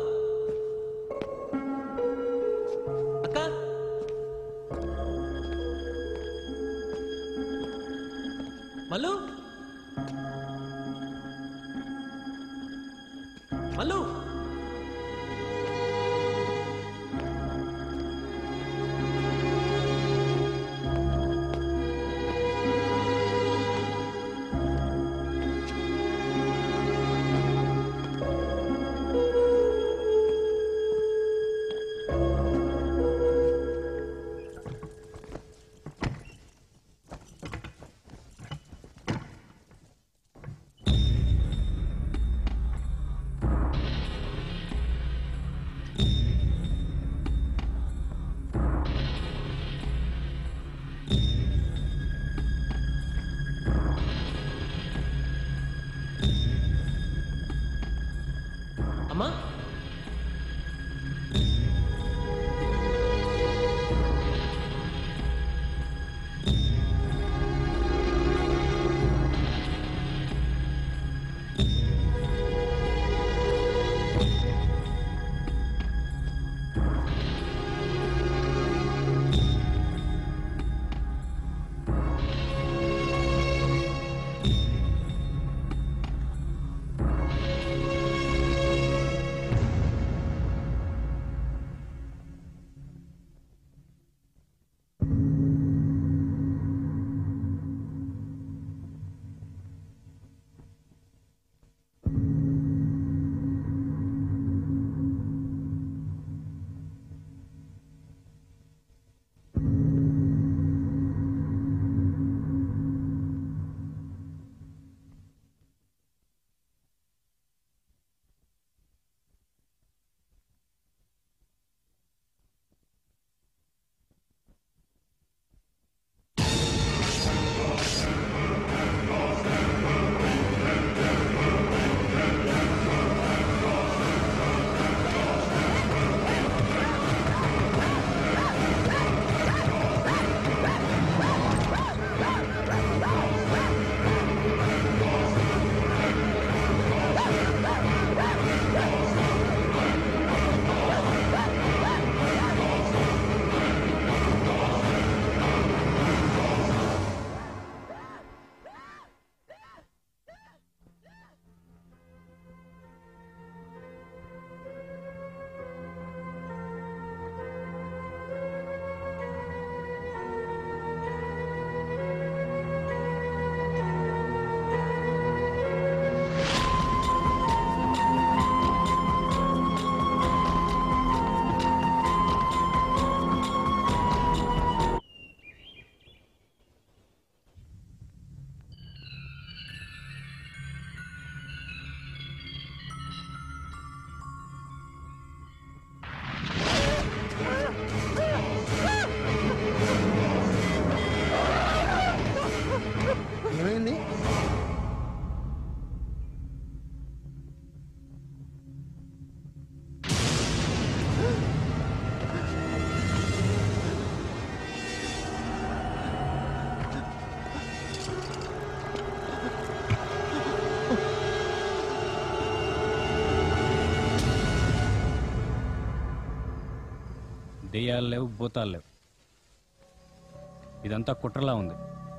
అక్క మల్లు మల్లు అమ్మా దెయ్యాలు లేవు భూతాలు లేవు ఇదంతా కుట్రలా ఉంది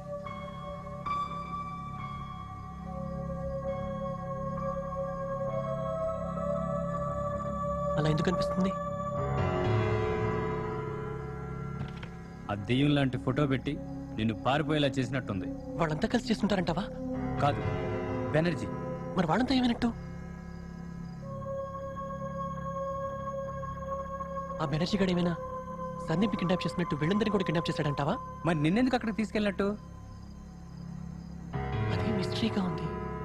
అలా ఎందుకు అనిపిస్తుంది ఆ దెయ్యం లాంటి ఫోటో పెట్టి నిన్ను పారిపోయేలా చేసినట్టుంది వాళ్ళంతా కలిసి చేస్తుంటారంటావా కాదు బెనర్జీ మరి వాళ్ళంతా ఏమైనట్టు ఆ బెనర్జీ గడు ఏమైనా సందీప్ కిడ్నాప్ చేసినట్టు వీళ్ళందరినీ కూడా కిడ్నాప్ చేశాడంటావా మరి నిన్నెందుకు అక్కడికి తీసుకెళ్ళినట్టు అది మిస్టరీగా ఉంది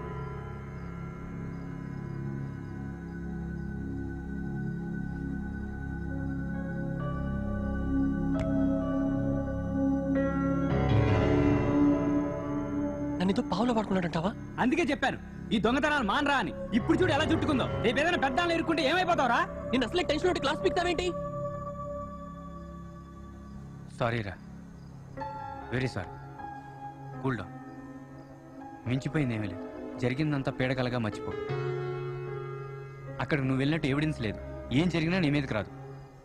నన్ను ఏదో పావులో పడుకున్నాడంటావా అందుకే చెప్పాను ఈ దొంగతనాలు మానరా అని ఇప్పుడు చూడు ఎలా చుట్టుకుందో రేపు ఏదైనా పెద్ద ఇరుక్కుంటే ఏమైపోతావురా నేను అసలే టెన్షన్ ఉంటే క్లాస్ పిక్తావేంటి సారీ రా వెరీ సారీ కూల్ డౌన్ మించిపోయింది ఏమీ లేదు జరిగిందంతా పీడకలగా మర్చిపో అక్కడ నువ్వు వెళ్ళినట్టు ఎవిడెన్స్ లేదు ఏం జరిగినా నీ మీదకి రాదు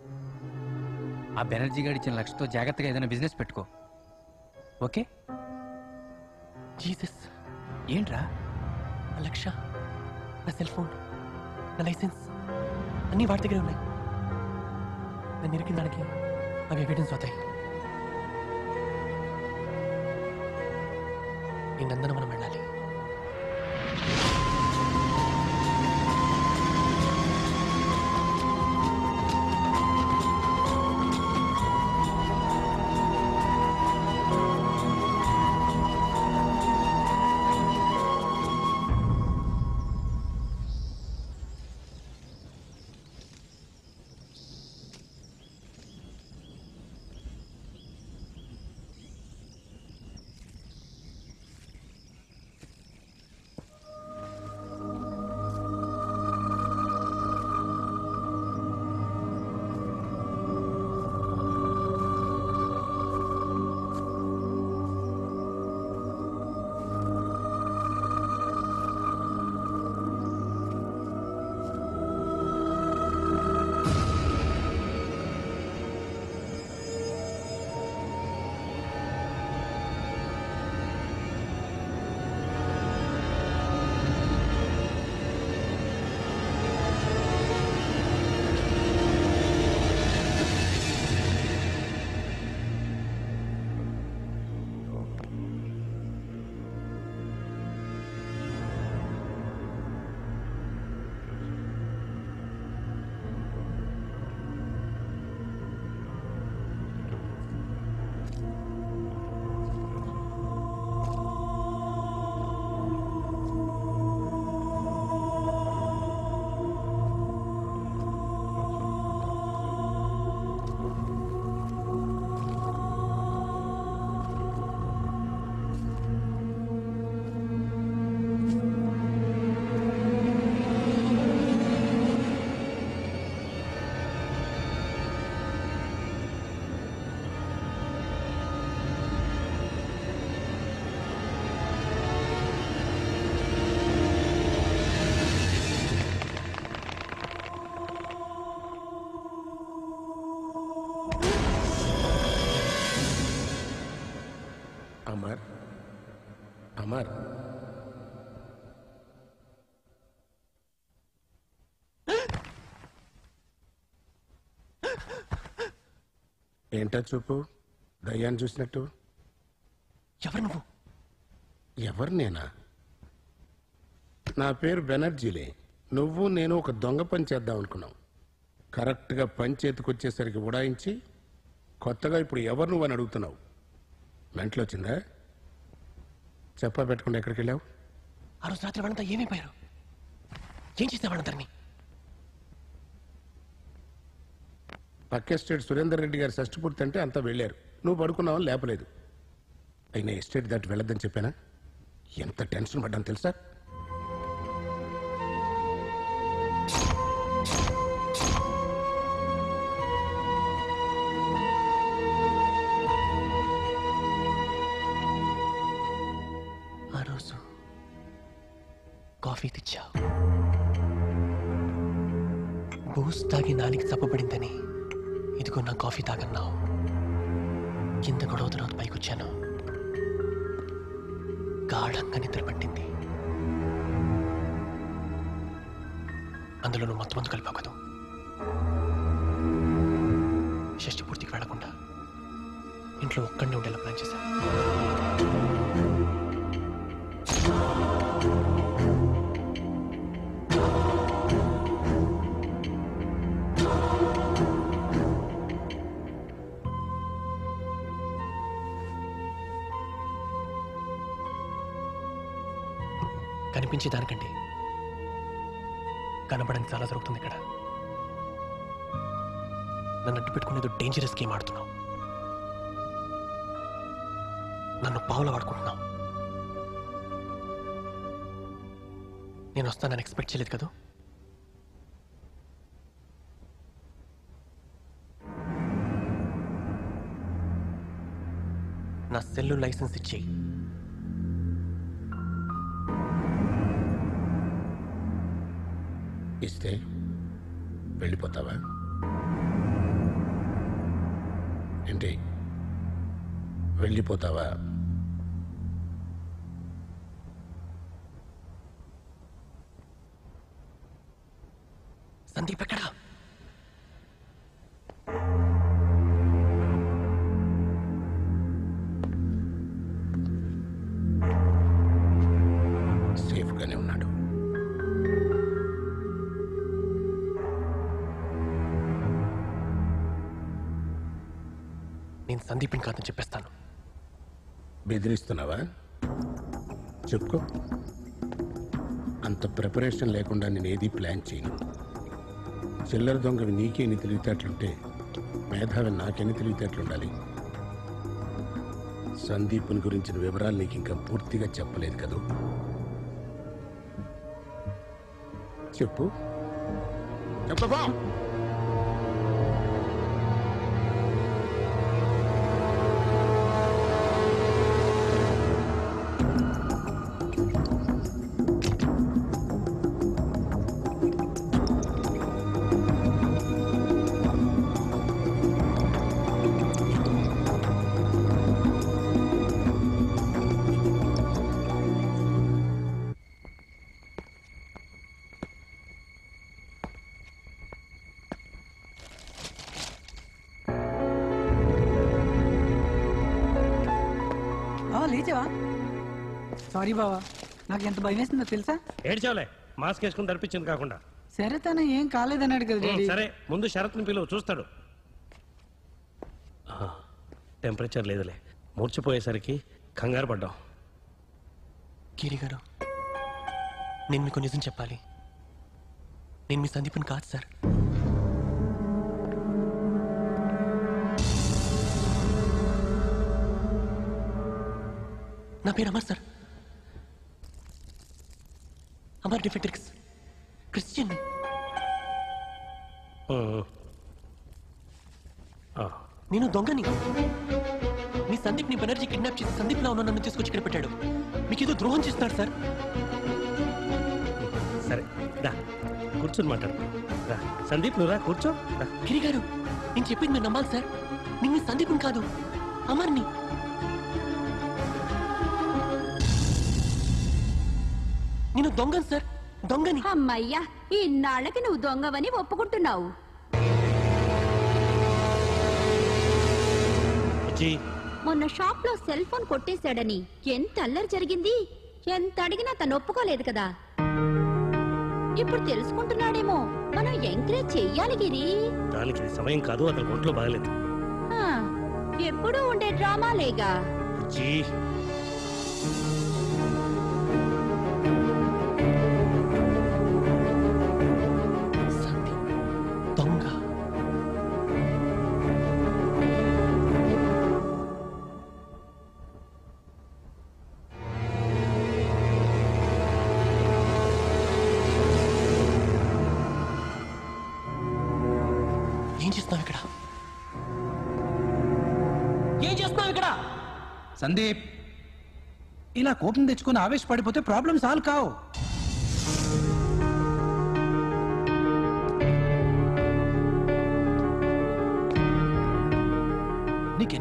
ఆ బెనర్జీ గారి ఇచ్చిన లక్ష్యతో జాగ్రత్తగా ఏదైనా బిజినెస్ పెట్టుకో ఓకే జీసస్ ఏంట్రా నా లక్ష నా సెల్ ఫోన్ నా లైసెన్స్ అన్నీ వాటి దగ్గరే ఉన్నాయి నన్ను ఇరికిన దానికి అవి ఎవిడెన్స్ అవుతాయి ఈ నందన మనం వెళ్ళాలి అమర్ అమర్ ఏంటా చూపు దయ్యాన్ని చూసినట్టు ఎవరు నువ్వు ఎవరు నేనా నా పేరు బెనర్జీలే నువ్వు నేను ఒక దొంగ పని చేద్దాం అనుకున్నాం కరెక్ట్గా పని చేతికొచ్చేసరికి ఉడాయించి కొత్తగా ఇప్పుడు ఎవరు నువ్వు అని అడుగుతున్నావు మెంట్లో వచ్చిందా చెప్పా పెట్టకుండా ఎక్కడికి వెళ్ళావు ఆ రోజు రాత్రి వాళ్ళంతా ఏమైపోయారు ఏం చేసిన వాళ్ళందరినీ పక్క ఎస్టేట్ సురేందర్ రెడ్డి గారి షష్టి పూర్తి అంటే అంతా వెళ్ళారు నువ్వు పడుకున్నావని లేపలేదు అయినా ఎస్టేట్ దాటి వెళ్ళొద్దని చెప్పానా ఎంత టెన్షన్ పడ్డాను తెలుసా ఆ రోజు కాఫీ తెచ్చావు బూస్ తాగి నాలికి చప్పబడిందని ఇదిగో నా కాఫీ తాగన్నావు కింద గొడవ తర్వాత పైకి వచ్చాను గాఢంగా నిద్ర పట్టింది అందులో నువ్వు మొత్తం మందు కలిపావు కదా షష్టి పూర్తికి వెళ్లకుండా ఇంట్లో ఒక్కడిని ఉండేలా ప్లాన్ చేశాను కనిపించే దానికంటే కనపడని చాలా జరుగుతుంది ఇక్కడ నన్ను అడ్డు పెట్టుకునేది డేంజరస్ గేమ్ ఆడుతున్నావు నన్ను పావుల వాడుకుంటున్నావు నేను వస్తానని ఎక్స్పెక్ట్ చేయలేదు కదా నా సెల్లు లైసెన్స్ ఇచ్చేయి ఇస్తే వెళ్ళిపోతావా ఏంటి వెళ్ళిపోతావా సందీప్ ఎక్కడా సేఫ్గానే ఉన్నాడు నేను సందీప్ని కాదని చెప్పేస్తాను బెదిరిస్తున్నావా చెప్పుకో అంత ప్రిపరేషన్ లేకుండా నేను ఏది ప్లాన్ చేయను చిల్లర దొంగవి నీకే ఎన్ని తెలివితేటలుంటే మేధావి నాకెన్ని తెలివితేటలుండాలి సందీప్ని గురించిన వివరాలు నీకు ఇంకా పూర్తిగా చెప్పలేదు కదూ చెప్పు చెప్పబా బావా లేచావా సారీ బావా నాకు ఎంత భయం వేసిందో తెలుసా ఏడ్చావులే మాస్క్ వేసుకుని తడిపించింది కాకుండా సరే తన ఏం కాలేదన్నాడు కదా ఉమ్, డాడీ సరే ముందు షరత్ని పిలువు చూస్తాడు ఆ, టెంపరేచర్ లేదులే మూర్చిపోయేసరికి కంగారు పడ్డాం గిరి గారు నేను మీకు నిజం చెప్పాలి నేను మీ సందీప్ని కాదు సార్ నా పేరు అమర్ సార్ అమర్ డిఫెక్ట్రిక్స్ క్రిస్టియన్ ఉమ్. ఆ, నేను దొంగని మీ సందీప్ ని బెనర్జీ కిడ్నాప్ చేసి సందీప్ లా ఉన్న నన్ను తీసుకొచ్చి ఇక్కడ పెట్టాడు మీకు ఏదో ద్రోహం చేస్తున్నాడు సార్ సరే దా కూర్చొని మాట్లాడు రా సందీప్ నువ్వు రా కూర్చో రా. గిరి గారు నేను చెప్పింది మీరు నమ్మాలి సార్ నేను మీ సందీప్ని కాదు అమర్ని నేను దొంగని సార్ దొంగని అమ్మయ్యా ఇన్నాళ్ళకి నువ్వు దొంగవని ఒప్పుకుంటున్నావు బుజ్జి, మొన్న షాప్ లో సెల్ ఫోన్ కొట్టేశాడని ఎంత అల్లరి జరిగింది ఎంత అడిగినా తను ఒప్పుకోలేదు కదా ఇప్పుడు తెలుసుకుంటున్నాడేమో మనం ఎంకరేజ్ చెయ్యాలి గిరి దానికి ఇది సమయం కాదు అతని ఒంట్లో బాగలేదు ఆ, ఎప్పుడూ ఉండే డ్రామాలేగా బుజ్జి దొంగ ఏం చేస్తున్నావు ఇక్కడ ఏం చేస్తున్నావు ఇక్కడ సందీప్ ఇలా కోపం తెచ్చుకొని ఆవేశపడిపోతే ప్రాబ్లం సాల్వ్ కావు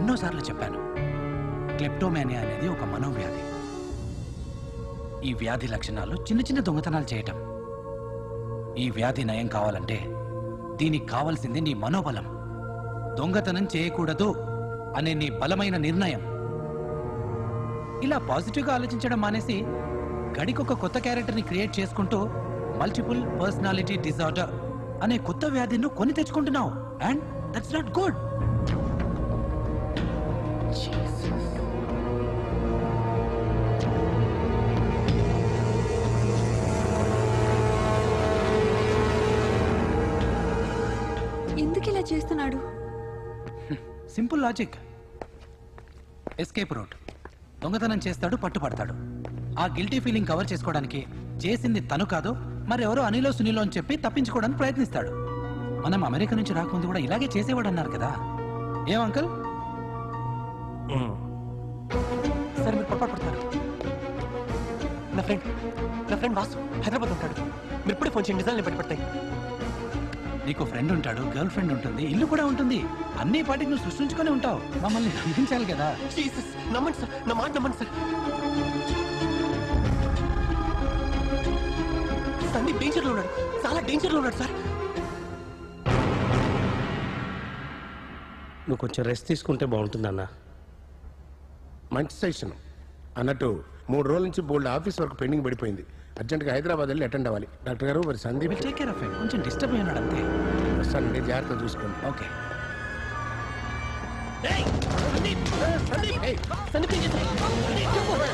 ఎన్నోసార్లు చెప్పాను క్లెప్టోమేనియా అనేది ఒక మనోవ్యాధి ఈ వ్యాధి లక్షణాలు చిన్న చిన్న దొంగతనాలు చేయటం ఈ వ్యాధి నయం కావాలంటే దీనికి కావాల్సింది నీ మనోబలం దొంగతనం చేయకూడదు అనే నీ బలమైన నిర్ణయం ఇలా పాజిటివ్గా ఆలోచించడం మానేసి గడికొక కొత్త క్యారెక్టర్ని క్రియేట్ చేసుకుంటూ మల్టిపుల్ పర్సనాలిటీ డిజార్డర్ అనే కొత్త వ్యాధిని కొని తెచ్చుకుంటున్నావు అండ్ దట్స్ నాట్ గుడ్ ఎందుకు ఇలా చేస్తున్నాడు సింపుల్ లాజిక్ ఎస్కేప్ రూట్ దొంగతనం చేస్తాడు పట్టుపడతాడు ఆ గిల్టీ ఫీలింగ్ కవర్ చేసుకోవడానికి చేసింది తను కాదు మరెవరో అనిలో సునీలో అని చెప్పి తప్పించుకోవడానికి ప్రయత్నిస్తాడు మనం అమెరికా నుంచి రాకముందు కూడా ఇలాగే చేసేవాడు అన్నారు కదా ఏం అంకుల్ సార్ మీరు పొరపాటు పడతారు నా ఫ్రెండ్ నా ఫ్రెండ్ వాసు హైదరాబాద్ ఉంటాడు మీరు ఇప్పుడే ఫోన్ చేయండి నిజాలు బయటపడతాయి నీకు ఫ్రెండ్ ఉంటాడు గర్ల్ ఫ్రెండ్ ఉంటుంది ఇల్లు కూడా ఉంటుంది అన్ని పాటికి నువ్వు సృష్టించుకొని ఉంటావు మమ్మల్ని నమ్మించాలి కదా జీసస్ నమ్మండి సార్ నా మాట నమ్మండి సార్ సందీప్ డేంజర్ లో ఉన్నాడు చాలా డేంజర్ లో ఉన్నాడు సార్ నువ్వు కొంచెం రెస్ట్ తీసుకుంటే బాగుంటుందన్నా మంచి సెషన్ అన్నట్టు మూడు రోజుల నుంచి బోల్డ్ ఆఫీస్ వర్క్ పెండింగ్ పడిపోయింది అర్జెంట్గా హైదరాబాద్ వెళ్ళి అటెండ్ అవ్వాలి డాక్టర్ గారు మరి సందీప్ టేక్ కేర్ ఆఫ్ కొంచెం డిస్టర్బ్ అయినాడు అంతే వస్తానండి జాగ్రత్త చూసుకోండి ఓకే సందీప్ ఏం చేశావు?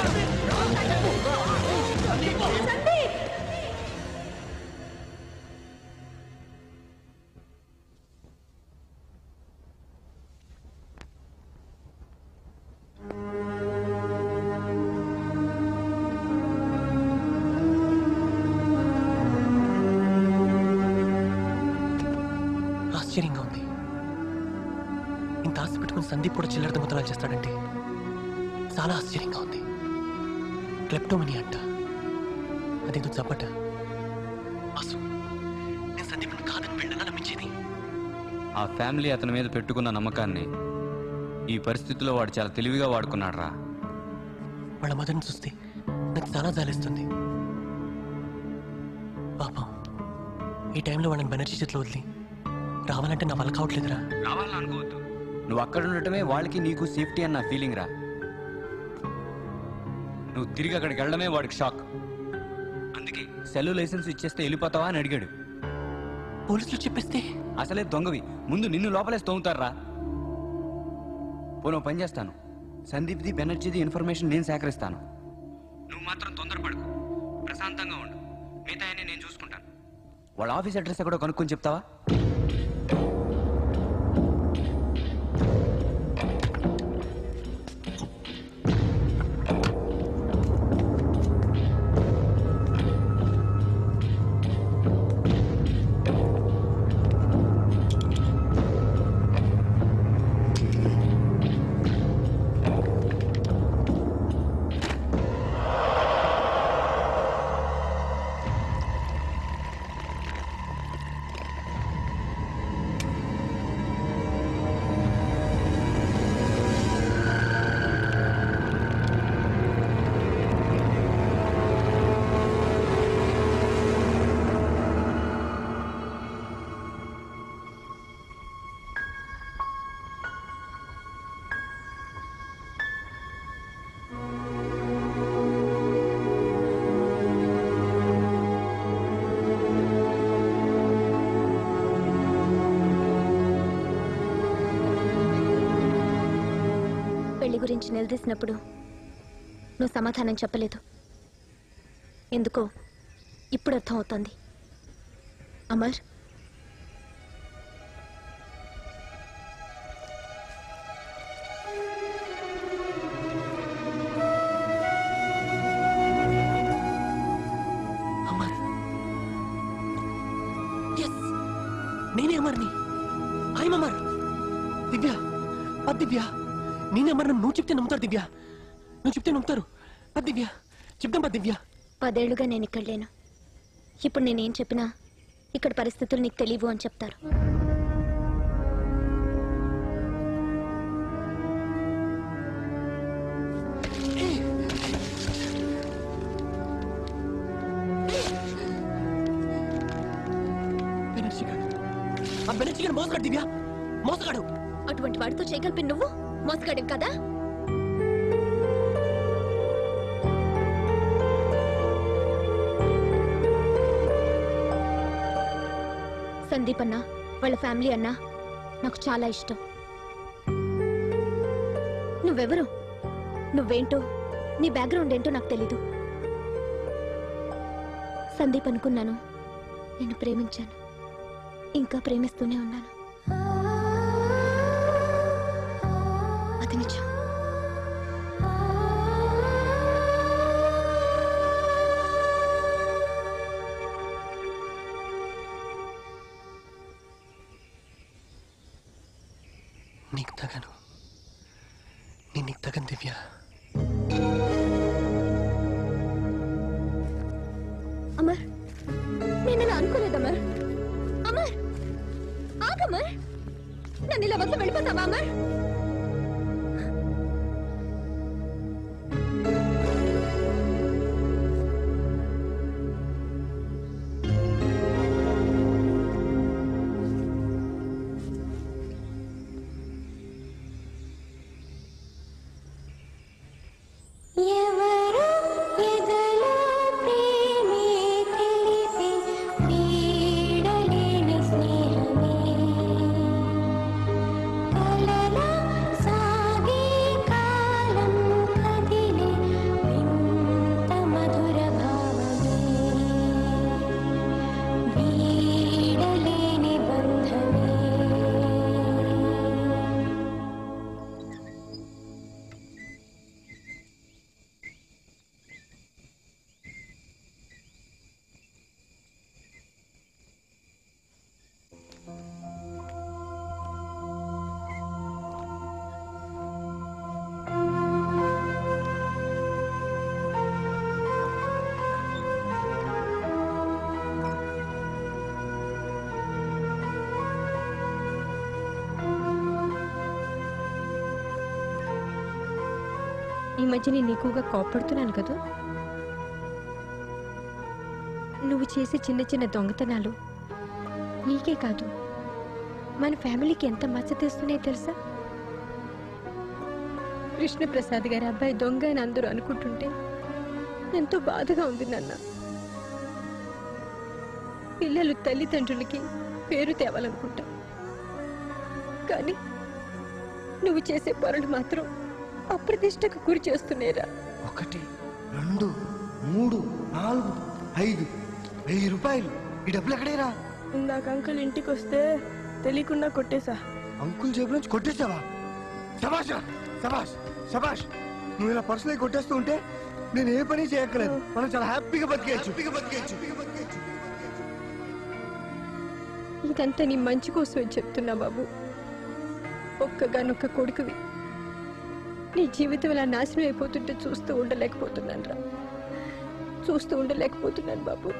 ఆశ్చర్యంగా ఉంది ఇంత ఆశ పెట్టుకుని సందీప్ కూడా చిల్లర దొంగతనాలు చేస్తాడంటే చాలా ఆశ్చర్యంగా ఉంది క్లెప్టోమని అంట అదేదో చప్పట అసు నేను సందీప్ని కాదని వెళ్ళనా నమ్మించేది ఆ ఫ్యామిలీ అతని మీద పెట్టుకున్న నమ్మకాన్ని ఈ పరిస్థితిలో వాడు చాలా తెలివిగా వాడుకున్నాడు రా వాళ్ళ మదర్ని చూస్తే నాకు చాలా జాలిస్తుంది పాపం ఈ టైంలో వాళ్ళని బెనర్జీ చేతిలో వదిలి రావాలంటే నా వల్ల కావట్లేదురా రావాలని అనుకోవద్దు నువ్వు అక్కడ ఉండటమే వాళ్ళకి నీకు సేఫ్టీ అన్న ఫీలింగ్ రా నువ్వు తిరిగి అక్కడికి వెళ్ళడమే వాడికి షాక్ అందుకే సెల్ లైసెన్స్ ఇచ్చేస్తే వెళ్ళిపోతావా అని అడిగాడు పోలీసులు చెప్పేస్తే అసలే దొంగవి ముందు నిన్ను లోపలేసి తోముతారా పోను పని చేస్తాను సందీప్ది బెనర్జీది ఇన్ఫర్మేషన్ నేను సేకరిస్తాను నువ్వు మాత్రం తొందరపడకు ప్రశాంతంగా ఉండు మిగతా నేను చూసుకుంటాను వాళ్ళ ఆఫీస్ అడ్రస్ ఎక్కడో కనుక్కొని చెప్తావా పెళ్లి గురించి నిలదీసినప్పుడు నువ్వు సమాధానం చెప్పలేదు ఎందుకో ఇప్పుడు అర్థం అవుతోంది అమర్ అమర్ ఎస్ నేనే అమర్ని ఐఎమ్ అమర్ దివ్య పద్ దివ్య నేనే అమర్ నువ్వు చెప్తే నమ్ముతారు దివ్య నువ్వు చెప్తే నమ్ముతారు పద్ దివ్య చెప్తాం పద్ దివ్య పదేళ్లుగా నేను ఇక్కడ లేను ఇప్పుడు నేనేం చెప్పినా ఇక్కడ పరిస్థితులు నీకు తెలియవు అని చెప్తారు ఆ బెనర్జీ గారు మోసగాడు దివ్య మోసగాడు అటువంటి వాడితో చేయగలిపి నువ్వు మోసగాడివి కదా సందీప్ అన్న వాళ్ళ ఫ్యామిలీ అన్న నాకు చాలా ఇష్టం నువ్వెవరు నువ్వేంటో నీ బ్యాక్గ్రౌండ్ ఏంటో నాకు తెలీదు సందీప్ అనుకున్నాను నేను ప్రేమించాను ఇంకా ప్రేమిస్తూనే ఉన్నాను అది నిజం నీకు తగను నేను నీకు తగను దివ్య అమర్ నేను ఇలా అనుకోలేదు అమర్ అమర్ ఆగమర్ నన్ను ఇలా వదిలి వెళ్ళిపోతావా అమర్ ఎవరు ఎదలో ప్రేమే తెలిపే వీడలేని స్నేహమే కలలా సాగే కాలం కదిలే వింత మధుర భావమే వీడలేని బంధమే ఈ మధ్య నేను ఎక్కువగా కోపడుతున్నాను కదా నువ్వు చేసే చిన్న చిన్న దొంగతనాలు నీకే కాదు మన ఫ్యామిలీకి ఎంత మచ్చ తెస్తున్నాయో తెలుసా కృష్ణప్రసాద్ గారి అబ్బాయి దొంగ అని అందరూ అనుకుంటుంటే ఎంతో బాధగా ఉంది నాన్న పిల్లలు తల్లిదండ్రులకి పేరు తేవాలనుకుంటాం కానీ నువ్వు చేసే పనులు మాత్రం అప్రతిష్టకు గురి చేస్తున్నాయిరా ఒకటి రెండు మూడు నాలుగు ఐదు వెయ్యి రూపాయలు ఈ డబ్బులు ఎక్కడేరా ఇందాక అంకుల్ ఇంటికి వస్తే తెలియకుండా కొట్టేశా అంకుల్ జేబు నుంచి కొట్టేసావా సభాష్ రా సభాష్ సభాష్ నువ్వు ఇలా పర్సులు కొట్టేస్తూ ఉంటే నేను ఏ పని చేయక్కలేదు మనం చాలా హ్యాపీగా బతికేయచ్చు బతికేయచ్చు ఇదంతా నీ మంచి కోసమే చెప్తున్నా బాబు ఒక్కగానొక్క కొడుకువి నీ జీవితం ఇలా నాశనం అయిపోతుంటే చూస్తూ ఉండలేకపోతున్నాను రా చూస్తూ ఉండలేకపోతున్నాను బాబు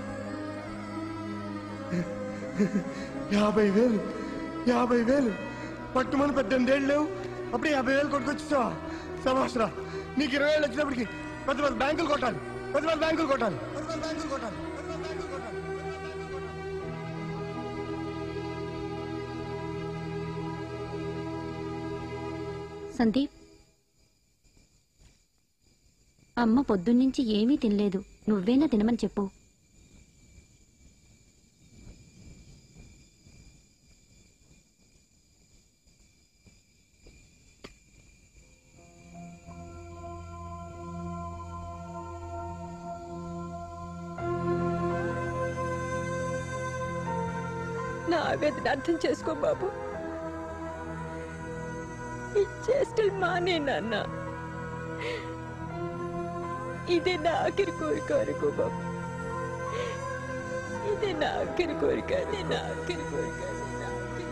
యాభై వేలు యాభై వేలు పట్టుమని పద్దెనిమిదేళ్ళు లేవు అప్పుడే యాభై వేలు కొట్టుకొచ్చేసావా సభాష్ రా నీకు ఇరవై ఏళ్ళు వచ్చినప్పటికి పెద్ద పెద్ద బ్యాంకులు కొట్టాలి పెద్ద పెద్ద బ్యాంకులు కొట్టాలి పెద్ద పెద్ద బ్యాంకులు కొట్టాలి సందీప్ అమ్మ పొద్దున్నుంచి ఏమీ తినలేదు నువ్వేనా తినమని చెప్పు నా ఆవేదన అర్థం చేసుకో బాబు ఈ చేష్టలు మానే నాన్న ఇదే నా ఆఖరి కోరిక వరకు బాబు ఇదే నా ఆఖరి కోరిక ఇదే నా ఆఖరి కోరిక ఇదే నా ఆఖరి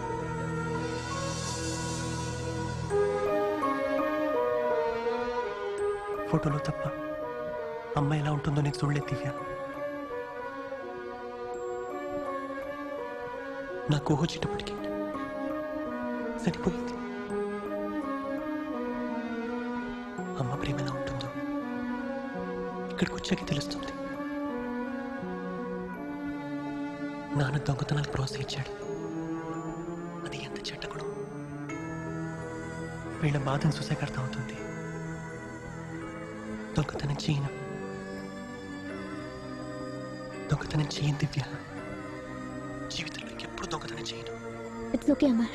ఫోటోలో తప్ప అమ్మ ఎలా ఉంటుందో నేను చూడలేదు దివ్య నాకు ఊహ వచ్చేటప్పటికి సరిపోయింది అమ్మ ప్రేమ ఎలా ఉంటుందో ఇక్కడికి వచ్చాక తెలుస్తుంది నాన్న దొంగతనాలకు ప్రోత్సహించాడు వీళ్ళ బాధను చూసాక అర్థమవుతుంది దొంగతనం చేయను దొంగతనం చేయను దివ్య జీవితంలో ఎప్పుడు దొంగతనం చేయను ఇట్స్ ఓకే అమర్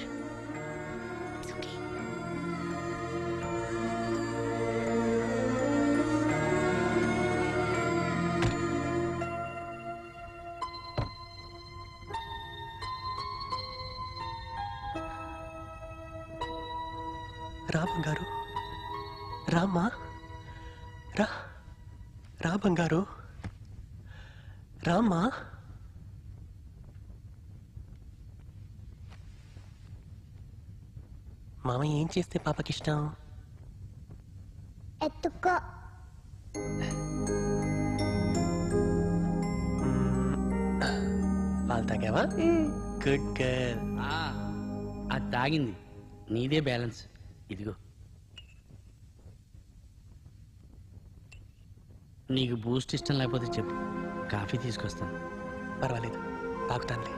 రా బంగారు రామ్మా రా రా బంగారు రామ్మా మామ ఏం చేస్తే పాపకిష్టం ఎత్తుకో పాలు తాగావా గుడ్ గర్ల్ ఆ, అది తాగింది నీదే బ్యాలెన్స్ ఇదిగో నీకు బూస్ట్ ఇష్టం లేకపోతే చెప్పు కాఫీ తీసుకొస్తాను పర్వాలేదు తాగుతానులే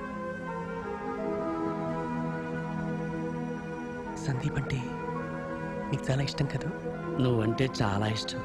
సందీప్ అంటే నీకు చాలా ఇష్టం కదా నువ్వంటే చాలా ఇష్టం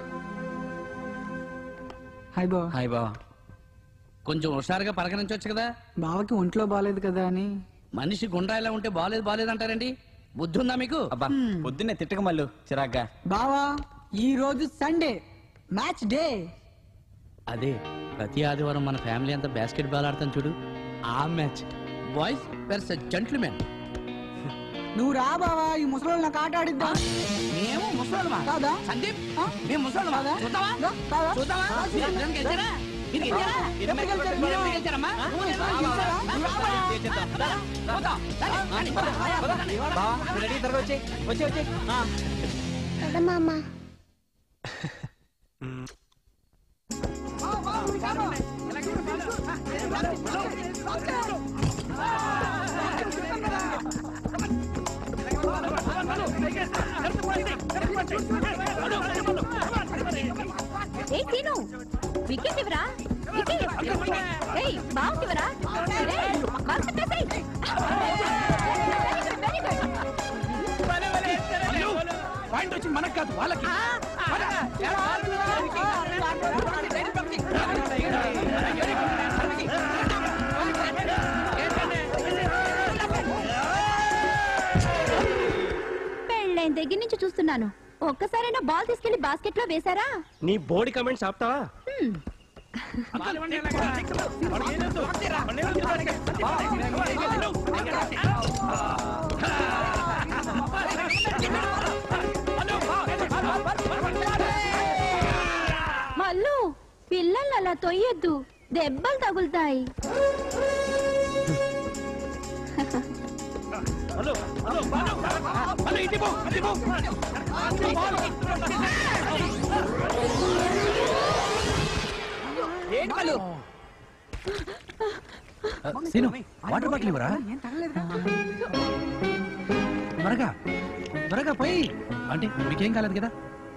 హాయ్ బా హాయ్ బావా కొంచెం హుషారుగా పలకరించవచ్చు కదా బావకి ఒంట్లో బాగాలేదు కదా అని మనిషి గుండ్రాయిలా ఉంటే బాలేదు బాలేదు అంటారండి బుద్ధి ఉందా మీకు అబ్బా పొద్దున్నే తిట్టక మళ్ళు చిరాగ్గా బావా ఈ రోజు సండే మ్యాచ్ డే అదే ప్రతి ఆదివారం మన ఫ్యామిలీ అంతా బాస్కెట్ బాల్ ఆడతాం చూడు ఆ మ్యాచ్ బాయ్స్ వెర్స్ జెంట్మెన్ నువ్వు రా బావా ఈ ముసలోళ్ళు నాకు ఆట ఆడిద్దాం మేము ముసలోళ్ళమా కాదా సందీప్ మేము ముసలోళ్ళమా కాదా? చూద్దామా దా, కాదా? చూద్దామా రా, మీరు చూద్దాం. ఇద్దరం గెలిచారా? మీరు గెలిచారా? ఎప్పుడు గెలిచారు? మీరు ఎప్పుడు గెలిచారమ్మా? నువ్వు ఎప్పుడు గెలిచారా? నువ్వు రా బావా. చూద్దాం. రండి, రండి, పద. బావా రెడీ త్వరగా వచ్చి వచ్చి వచ్చి మామ ఏ సీను వికెట్ ఇవరా వికెట్ ఏయ్ బాగుంటివరా మార్క్ పెట్టేసేయ్ పాయింట్ వచ్చింది మనకు కాదు వాళ్ళకి పెళ్ళైన దగ్గర నుంచి చూస్తున్నాను ఒక్కసారైనా బాల్ తీసుకెళ్లి బాస్కెట్ లో వేశారా నీ బోడి కమెంట్స్ ఆపుతావా హ్మ్. మల్లు పిల్లల్ని అలా తొయ్యొద్దు దెబ్బలు తగులుతాయి సీను వాటర్ బాటిల్ ఇవ్వరా త్వరగా త్వరగా పోయి అంటే మీకేం కాలేదు కదా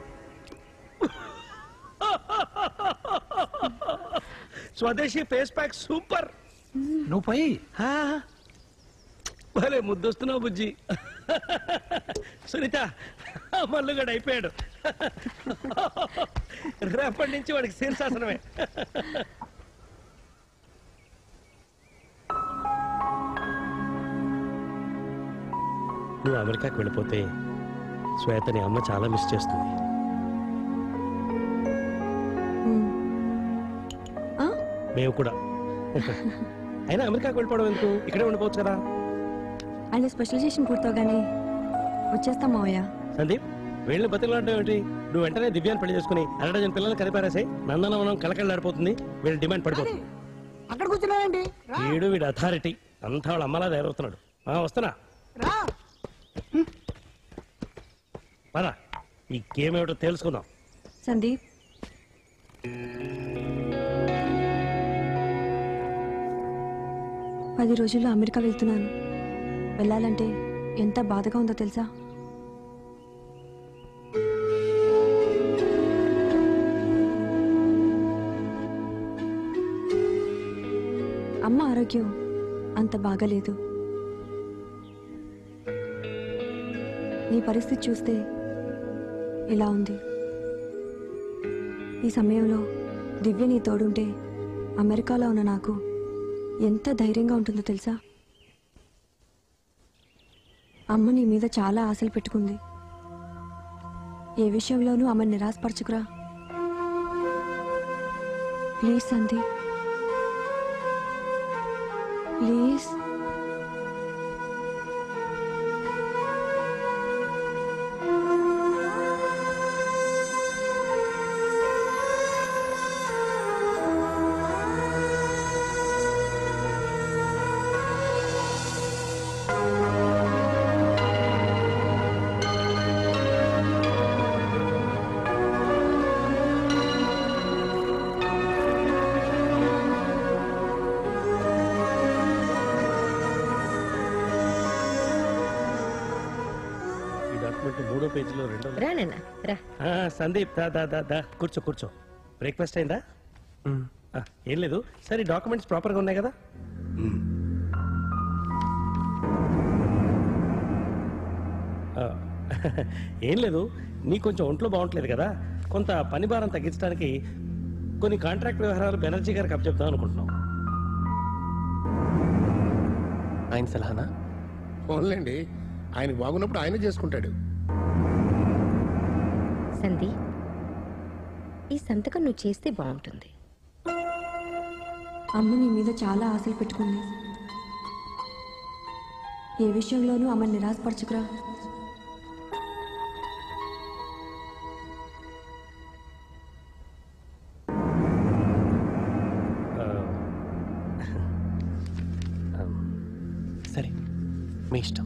స్వదేశీ ఫేస్ ప్యాక్ సూపర్ నువ్వు పోయి భలే ముద్దొస్తున్నావు బుజ్జి సునీత మల్లుగడు అయిపోయాడు రేపటి నుంచి వాడికి శీర్షాసనమే నువ్వు అమెరికాకి వెళ్ళిపోతే శ్వేతని అమ్మ చాలా మిస్ చేస్తుంది మేము కూడా అయినా అమెరికాకి వెళ్ళిపోవడం ఎందుకు ఇక్కడే ఉండిపోవచ్చు కదా ఆయన స్పెషలైజేషన్ పూర్తవగానే వచ్చేస్తాం మావయ్య సందీప్ వీళ్ళని బతిలాడడం ఏంటి నువ్వు వెంటనే దివ్యాన్ని పెళ్లి చేసుకుని అరడజన్ పిల్లలు కలిపారేసే నందనవనం కలకళ్ళాడిపోతుంది వీళ్ళ డిమాండ్ పడిపోతుంది అక్కడ కూర్చున్నావేంటి రా వీడు వీడు అథారిటీ అంతా వాళ్ళ అమ్మలా తయారవుతున్నాడు ఆ, వస్తున్నా రా పద ఈ గేమ్ ఏమిటో తెలుసుకుందాం సందీప్ పది రోజుల్లో అమెరికా వెళ్తున్నాను వెళ్ళాలంటే ఎంత బాధగా ఉందో తెలుసా అమ్మ ఆరోగ్యం అంత బాగలేదు నీ పరిస్థితి చూస్తే ఇలా ఉంది ఈ సమయంలో దివ్య నీ తోడుంటే అమెరికాలో ఉన్న నాకు ఎంత ధైర్యంగా ఉంటుందో తెలుసా అమ్మ నీ మీద చాలా ఆశలు పెట్టుకుంది ఏ విషయంలోనూ అమ్మ నిరాశపరచుకురా ప్లీజ్ సందీప్ ప్లీజ్ ఈ డాక్యుమెంట్ మూడో పేజీలో రెండో రా నాన్న రా ఆ, సందీప్ దా దా దా దా కూర్చో కూర్చో బ్రేక్ఫాస్ట్ అయిందా ఆ, ఏం లేదు సరే డాక్యుమెంట్స్ ప్రాపర్గా ఉన్నాయి కదా ఆ, ఏం లేదు నీకు కొంచెం ఒంట్లో బాగుంటలేదు కదా కొంత పని భారం తగ్గించడానికి కొన్ని కాంట్రాక్ట్ వ్యవహారాలు బెనర్జీ గారికి అప్పచెప్దాం అనుకుంటున్నాం ఆయన సలహానా ఫోన్లేండి ఆయనకు బాగున్నప్పుడు ఆయన చేసుకుంటాడు సంధి ఈ సంతకం నువ్వు చేస్తే బాగుంటుంది అమ్మ నీ మీద చాలా ఆశలు పెట్టుకుంది ఏ విషయంలోనూ అమ్మ నిరాశపరచుకురా ఆ, ఆ, సరే మీ ఇష్టం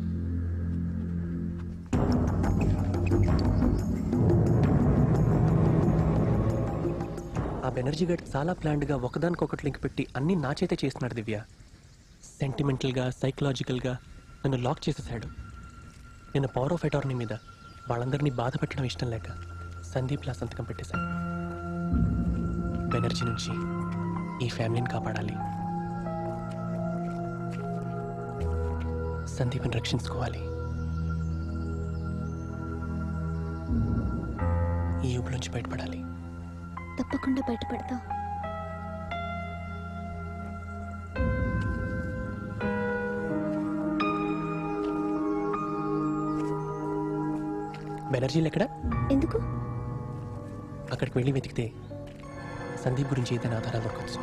ఆ బెనర్జీ గడ్ చాలా ప్లాన్డ్గా ఒకదానికొకటి లింక్ పెట్టి అన్నీ నా చేతే చేస్తున్నాడు దివ్య సెంటిమెంటల్గా సైకలాజికల్గా నన్ను లాక్ చేసేసాడు నేను పవర్ ఆఫ్ అటార్నీ మీద వాళ్ళందరినీ బాధ పెట్టడం ఇష్టం లేక సందీప్లా సంతకం పెట్టేశాను బెనర్జీ నుంచి ఈ ఫ్యామిలీని కాపాడాలి సందీప్ని రక్షించుకోవాలి ఈ ఊపు నుంచి బయటపడాలి తప్పకుండా బయటపడతాం బెనర్జీలు ఎక్కడ ఎందుకు అక్కడికి వెళ్ళి వెతికితే సందీప్ గురించి ఏదైనా ఆధారాలు దొరకచ్చు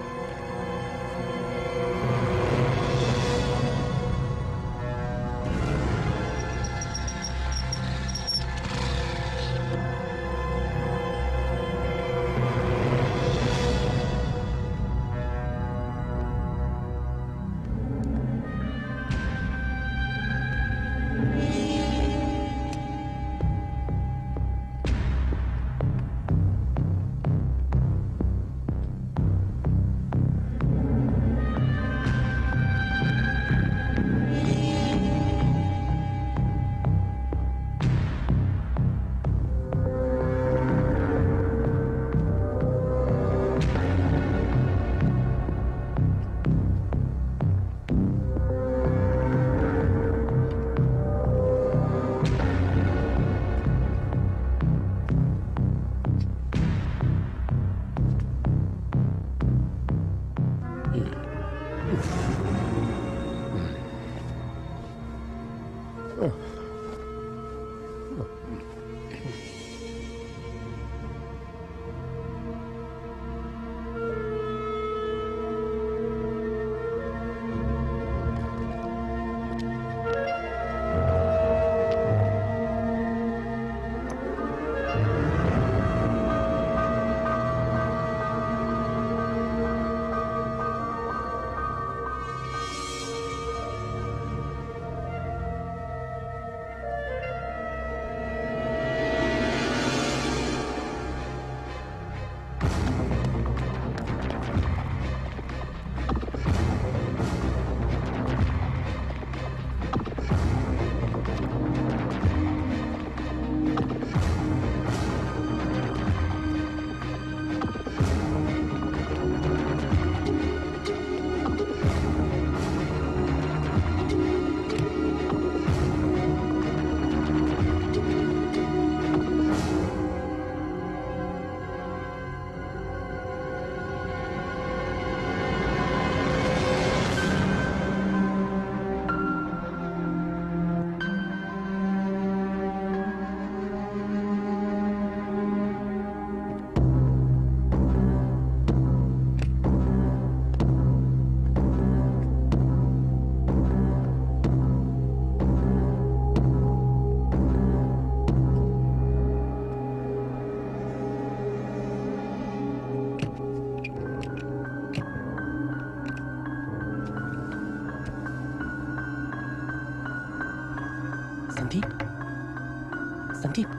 సందీప్ సందీప్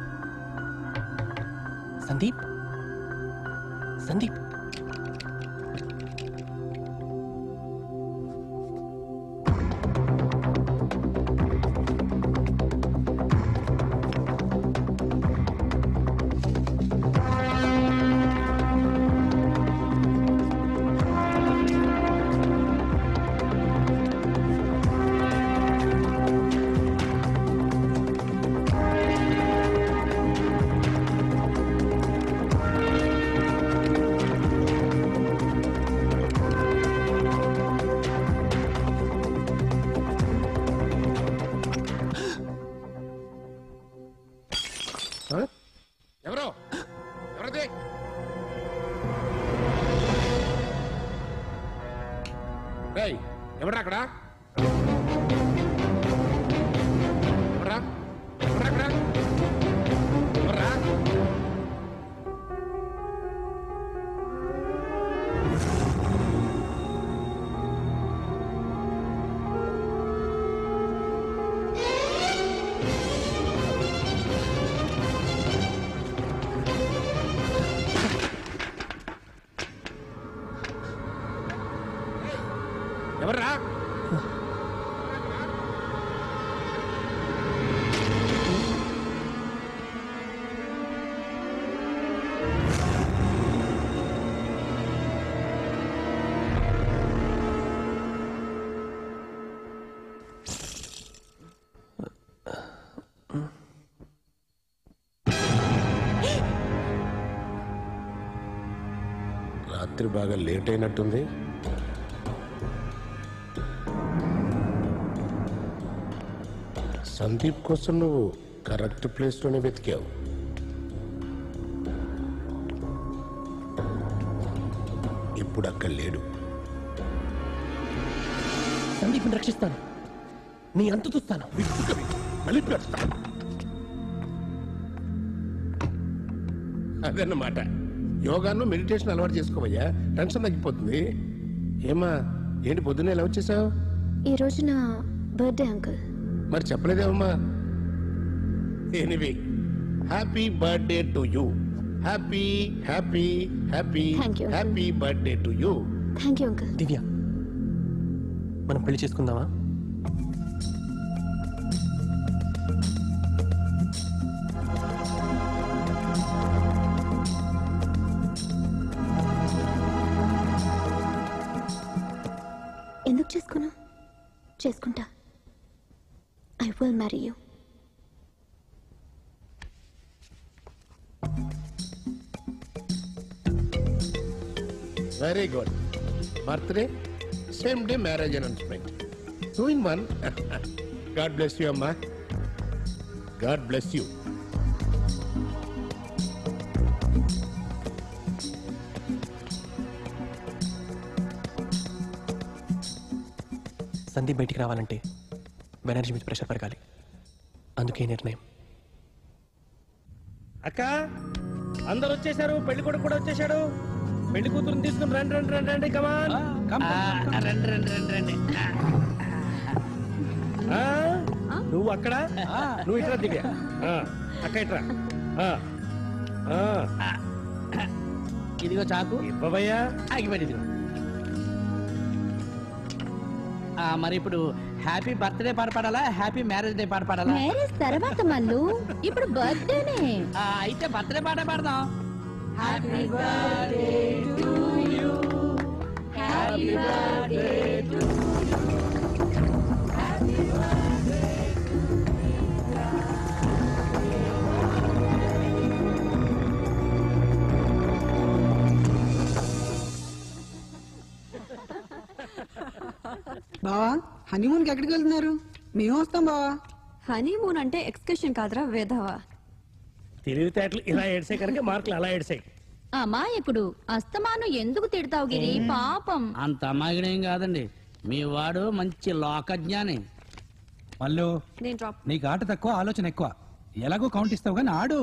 సందీప్ సందీప్ ఆ? ఎవరో ఎవరది రేయ్, ఎవరా అక్కడ ఎవరా ఎవరా అక్కడ ఎవరా ఎవర్రా రాత్రి బాగా లేట్ అయినట్టుంది సందీప్ కోసం నువ్వు కరెక్ట్ ప్లేస్లోనే వెతికావు ఇప్పుడు అక్కడ లేడు సందీప్ని రక్షిస్తాను నీ అంతు చూస్తాను మళ్ళీ పెడతాను అదన్నమాట యోగాను మెడిటేషన్ అలవాటు చేసుకోవయ్యా టెన్షన్ తగ్గిపోతుంది ఏమా ఏంటి పొద్దున్నే ఎలా వచ్చేసావు ఈ రోజు నా బర్త్డే అంకుల్ మరి చెప్పలేదేమమ్మా anyway happy birthday to you happy happy happy Thank you, uncle. Happy birthday to you thank you uncle Divya మనం పెళ్లి చేసుకుందామా ఎందుకు చేసుకున్నా చేసుకుంటా I will marry you very good birthday same day marriage announcement two in one God bless you అమ్మా God bless you Sandeep బయటికి రావాలంటే బెనర్జీ మీద ప్రెషర్ పెరగాలి అందుకే ఈ నిర్ణయం అక్క అందరు వచ్చేసారు పెళ్లి కొడుకు కూడా వచ్చేసాడు పెళ్లి కూతురుని తీసుకుని రండి రండి రండి రండి కమాన్ రండి రండి రండి రండి నువ్వు అక్కడ నువ్వు ఇట్రా దివ్య ఆ, అక్క ఇట్రా ఆ, ఆ. ఇదిగో చాకు ఇవ్వబయ్యా ఆగిపోయింది ఇదిగో ఆ, మరి ఇప్పుడు హ్యాపీ బర్త్డే పాట పాడాలా హ్యాపీ మ్యారేజ్ డే పాట పాడాలా మ్యారేజ్ తర్వాత మల్లు ఇప్పుడు బర్త్డేనే ఆ, అయితే బర్త్డే పాట పాడదాం happy birthday to you happy birthday to బావా హనీమూన్కి ఎక్కడికి వెళ్తున్నారు మేము వస్తాం బావా హనీమూన్ అంటే ఎక్స్కర్షన్ కాదురా వేధవా తెలివితేటలు ఇలా ఏడ్సే కనుక మార్కులు అలా ఏడ్సాయి అమాయకుడు అస్తమాను ఎందుకు తిడతావు గిరి పాపం అంత అమాయకుడేం కాదండి మీ వాడు మంచి లోకజ్ఞాని మళ్ళు నేను డ్రాప్ నీకు ఆట తక్కువ ఆలోచన ఎక్కువ ఎలాగో కౌంట్ ఇస్తావు కానీ ఆడు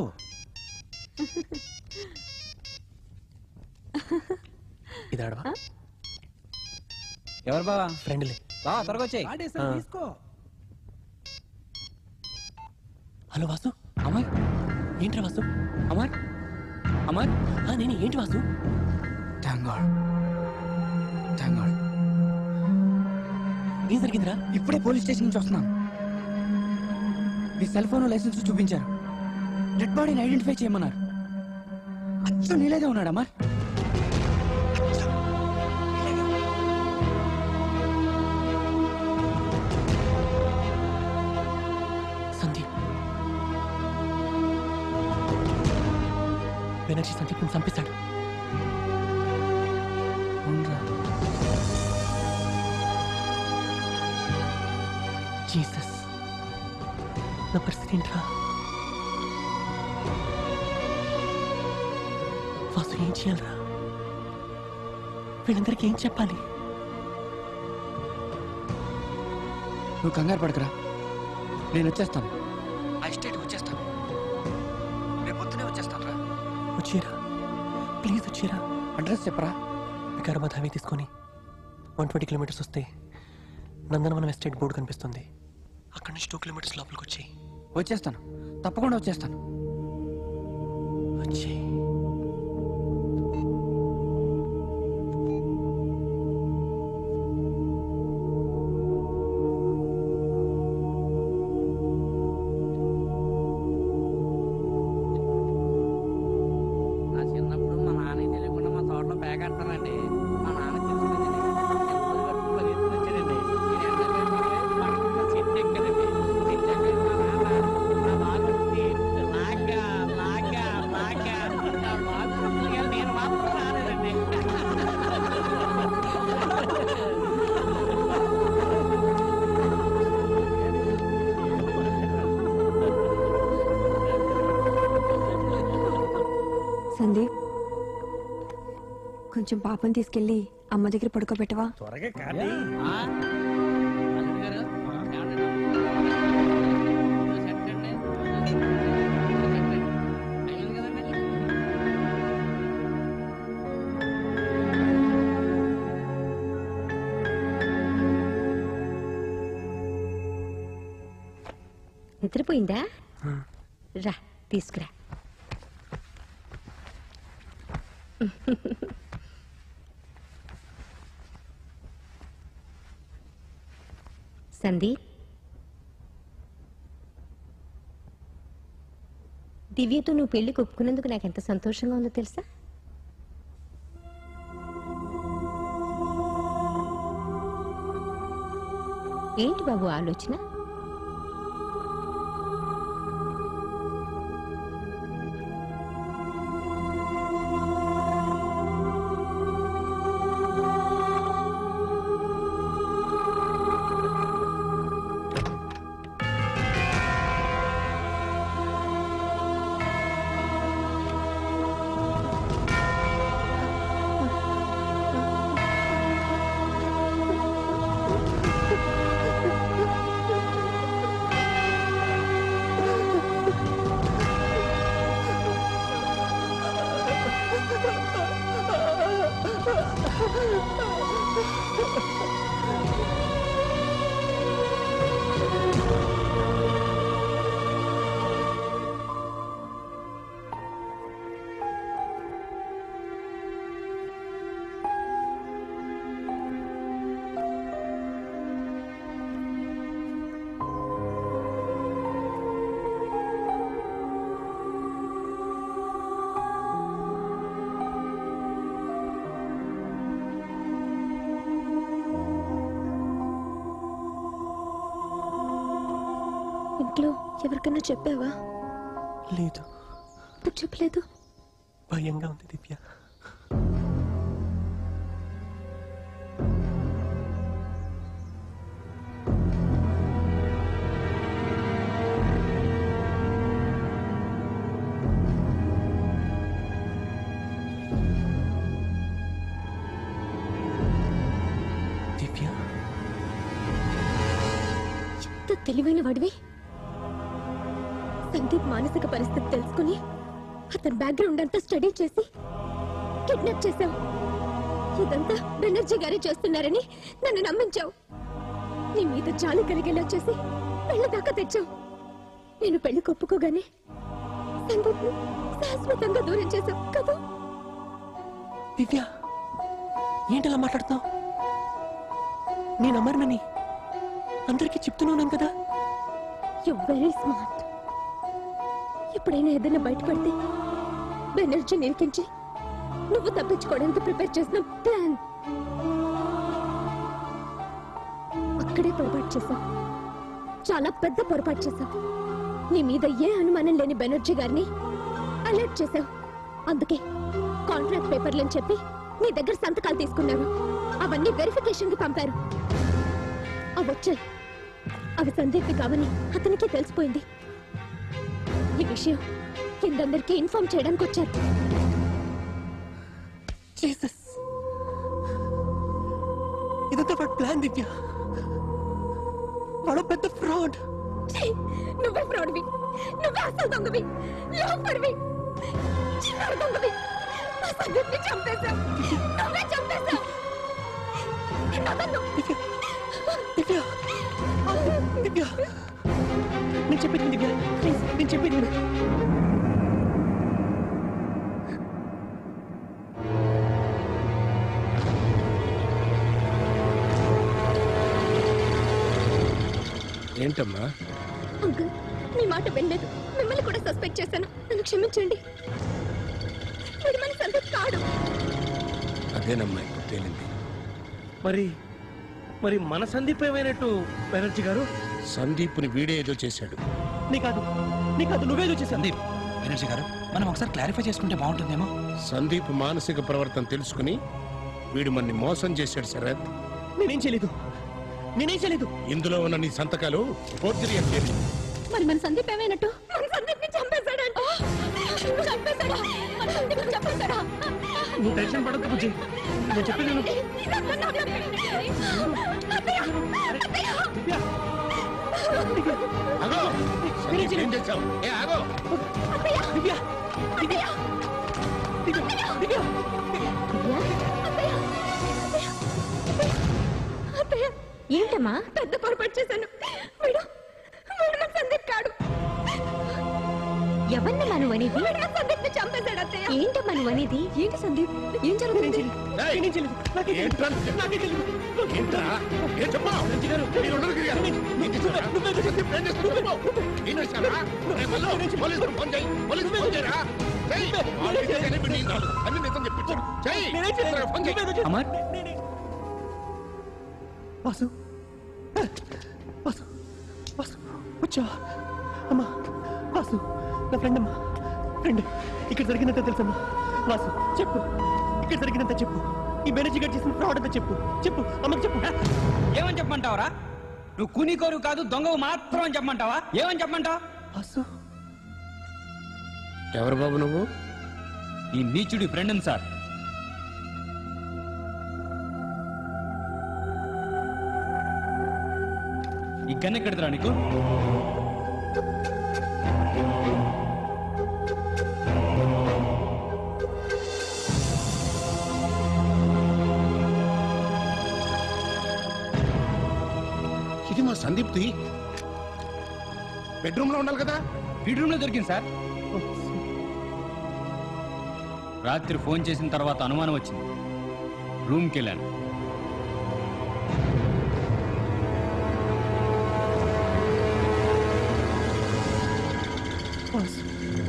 ఇది ఆడవా ఎవరు బావా ఫ్రెండ్లే బావా త్వరగా వచ్చాయి ఆ. తీసుకో హలో వాసు అమర్ ఏంట్రా వాసు అమర్ అమర్ ఆ, నేను ఏంటి Vasu thank God thank God ఏం జరిగిందిరా ఇప్పుడే పోలీస్ స్టేషన్ నుంచి వస్తున్నాను మీ సెల్ ఫోన్ లైసెన్స్ చూపించారు డెడ్ బాడీని ఐడెంటిఫై చేయమన్నారు అచ్చం నీలేదే ఉన్నాడు అమర్ సందీప్ బెనర్జీ సందీప్ చంపేశాడు జీసస్ నా పరిస్థితి ఏంట్రా వాసు ఏం చేయాలరా వీళ్ళందరికీ ఏం చెప్పాలి నువ్వు కంగారు పడకరా నేను వచ్చేస్తాను ఆ ఎస్టేట్ వచ్చేస్తాను రేపు పొద్దునే వచ్చేస్తాను రా వచ్చేరా ప్లీజ్ వచ్చేరా అడ్రస్ చెప్పరా వికారాబాద్ హైవే తీసుకొని వన్ ట్వంటీ కిలోమీటర్స్ వస్తే నందనవనం ఎస్టేట్ బోర్డు కనిపిస్తుంది అక్కడి నుంచి టూ కిలోమీటర్స్ లోపలికి వచ్చి వచ్చేస్తాను తప్పకుండా వచ్చేస్తాను వచ్చి నా చిన్నప్పుడు మా నాన్నకి తెలియకుండా మా తోటలో పేకెడతానండి మా నాన్న తెలుసుకుంది వచ్చాడండి చెట్టు ఎక్కడండి చెట్టు ఎక్కి మా నాన్న నా బాగుంది లాగా లాగా లాగా నా బాగుంది నేను మాత్రం రాలేదండి సందీప్ కొంచెం పాపని తీసుకెళ్ళి అమ్మ దగ్గర పడుకోబెట్టవా త్వరగా కానీ నిద్రపోయిందా రా తీసుకురా సందీప్ దివ్యతో నువ్వు పెళ్లికి ఒప్పుకున్నందుకు నాకు ఎంత సంతోషంగా ఉందో తెలుసా ఏంటి బాబు ఆలోచన ఇంట్లో ఎవరికన్నా చెప్పావా లేదు ఎందుకు చెప్పలేదు భయంగా ఉంది దివ్య దివ్య ఎంత తెలివైన వాడివి సందీప్ మానసిక పరిస్థితి తెలుసుకుని అతని బ్యాక్గ్రౌండ్ అంతా స్టడీ చేసి కిడ్నాప్ చేశావు ఇదంతా బెనర్జీ గారే చేస్తున్నారని నన్ను నమ్మించావు నీ మీద జాలి కలిగేలా చేసి పెళ్లి దాకా తెచ్చావు నేను పెళ్లి ఒప్పుకోగానే సందీప్ను శాశ్వతంగా దూరం చేశావు కదా దివ్య ఏంటలా మాట్లాడుతున్నావు నేను అమర్నని అందరికీ చెప్తున్నాను కదా యు వెరీ స్మార్ట్ ఎప్పుడైనా ఏదైనా బయటపడితే బెనర్జీ నిరికించి నువ్వు తప్పించుకోవడానికి ప్రిపేర్ చేసిన ప్లాన్ అక్కడే పొరపాటు చేశావు చాలా పెద్ద పొరపాటు చేశావు నీ మీద ఏ అనుమానం లేని బెనర్జీ గారిని అలర్ట్ చేశావు అందుకే కాంట్రాక్ట్ పేపర్లని చెప్పి నీ దగ్గర సంతకాలు తీసుకున్నారు అవన్నీ వెరిఫికేషన్ కి పంపారు అవి వచ్చాయి అవి సందీప్కి కావని అతనికి తెలిసిపోయింది ఈ విషయం కిందందరికీ ఇన్ఫార్మ్ చేయడానికి వచ్చారు జీసస్ ఇదంతా వాడి ప్లాన్ దివ్య వాడు పెద్ద ఫ్రాడ్ ఛీ! నువ్వే ఫ్రాడ్వి నువ్వే అసలు దొంగవి లోపరివి చిల్లర దొంగవి ఆ సందీప్ని చంపేశావు నువ్వే చంపేశావు నిన్ను వదలను. దివ్య దివ్య నేను చెప్పేది దివ్య ప్లీజ్ నేను చెప్పేది విను. ఏంటమ్మా అంకుల్ మీ మాట వినలేదు మిమ్మల్ని కూడా సస్పెక్ట్ చేశాను నన్ను క్షమించండి వీడు మన సందీప్ కాడు అదేనమ్మా ఇప్పుడు తేలింది మరి మరి మన సందీప్ ఏమైనట్టు బెనర్జీ గారు సందీప్ని వీడే ఏదో చేశాడు నీ కాదు నీ కాదు నువ్వేదో చేశావు సందీప్ బెనర్జీ గారు మనం ఒకసారి క్లారిఫై చేసుకుంటే బాగుంటుందేమో సందీప్ మానసిక ప్రవర్తన తెలుసుకుని వీడు మన్ని మోసం చేశాడు శరత్ నేనేం చేయలేదు నేనేం చేయలేదు ఇందులో ఉన్న నీ సంతకాలు ఫోర్జరీ అని తేలింది. మరి మన సందీప్ ఏమైనట్టు మన సందీప్ని చంపేశాడంట చంపేశాడా మన సందీప్ని చంపేశాడా నువ్వు టెన్షన్ పడద్దు బుజ్జి నేను చెప్పేది విను. ఇదంతా నా తప్పే. అత్తయ్య! అత్తయ్య! ఆగో! సందీప్ ఏం చేశావు ఏ ఆగో దివ్య దివ్య దివ్య దివ్య అత్తయ్య ఏంటమ్మా పెద్ద పొరపాటు చేశాను వీడు వీడు మన సందీప్ కాడు ఎవరిని మనం అనేది వీడు మన సందీప్ చంపేశాడు అత్తయ్య ఏంటమ్మా నువ్వు అనేది ఏంటి సందీప్ ఏం జరుగుతుంది నేనేం చేయలేదు నాకే ఏంట్రా? నాకే తెలియదు ఏంట్రా? ఏం చెప్పావు? మీరు ఉండరు గిరిగా. ఏం చేశావురా? ఏం చేస్తావు చెప్పు. ఏం చేశావురా? రేయ్ మల్లు, పోలీసులకు ఫోన్ చేయి. పోలీసులకు ఫోన్ చేయరా? చేయి. వాళ్ళు చేసేది వీడు ఏం కాదు. అన్ని నిజం చెప్పించాడు. చేయి. త్వరగా ఫోన్ చేయి. అమర్ వాసు వాసు వాసు వచ్చా అమ్మా వాసు నా ఫ్రెండ్ అమ్మా ఫ్రెండ్ ఇక్కడ జరిగినంత తెలుసమ్మా వాసు చెప్పు ఇక్కడ జరిగినంత చెప్పు ఈ బెనర్జీ గారు చేసిన ఫ్రాడ్ అంతా చెప్పు చెప్పు అమ్మకి చెప్పు ఏమని చెప్పమంటావరా నువ్వు కూనికోరు కాదు దొంగవు మాత్రం అని చెప్పమంటావా ఏమని చెప్పమంటావు వాసు ఎవరు బాబు నువ్వు ఈ నీచుడి ఫ్రెండ్ సార్ ఈ గన్ ఎక్కడిదిరా నీకు ఇది మా సందీప్ది బెడ్రూమ్ లో ఉండాలి కదా బెడ్రూమ్ లో దొరికింది సార్ రాత్రి ఫోన్ చేసిన తర్వాత అనుమానం వచ్చింది రూమ్కి వెళ్ళాను మోసం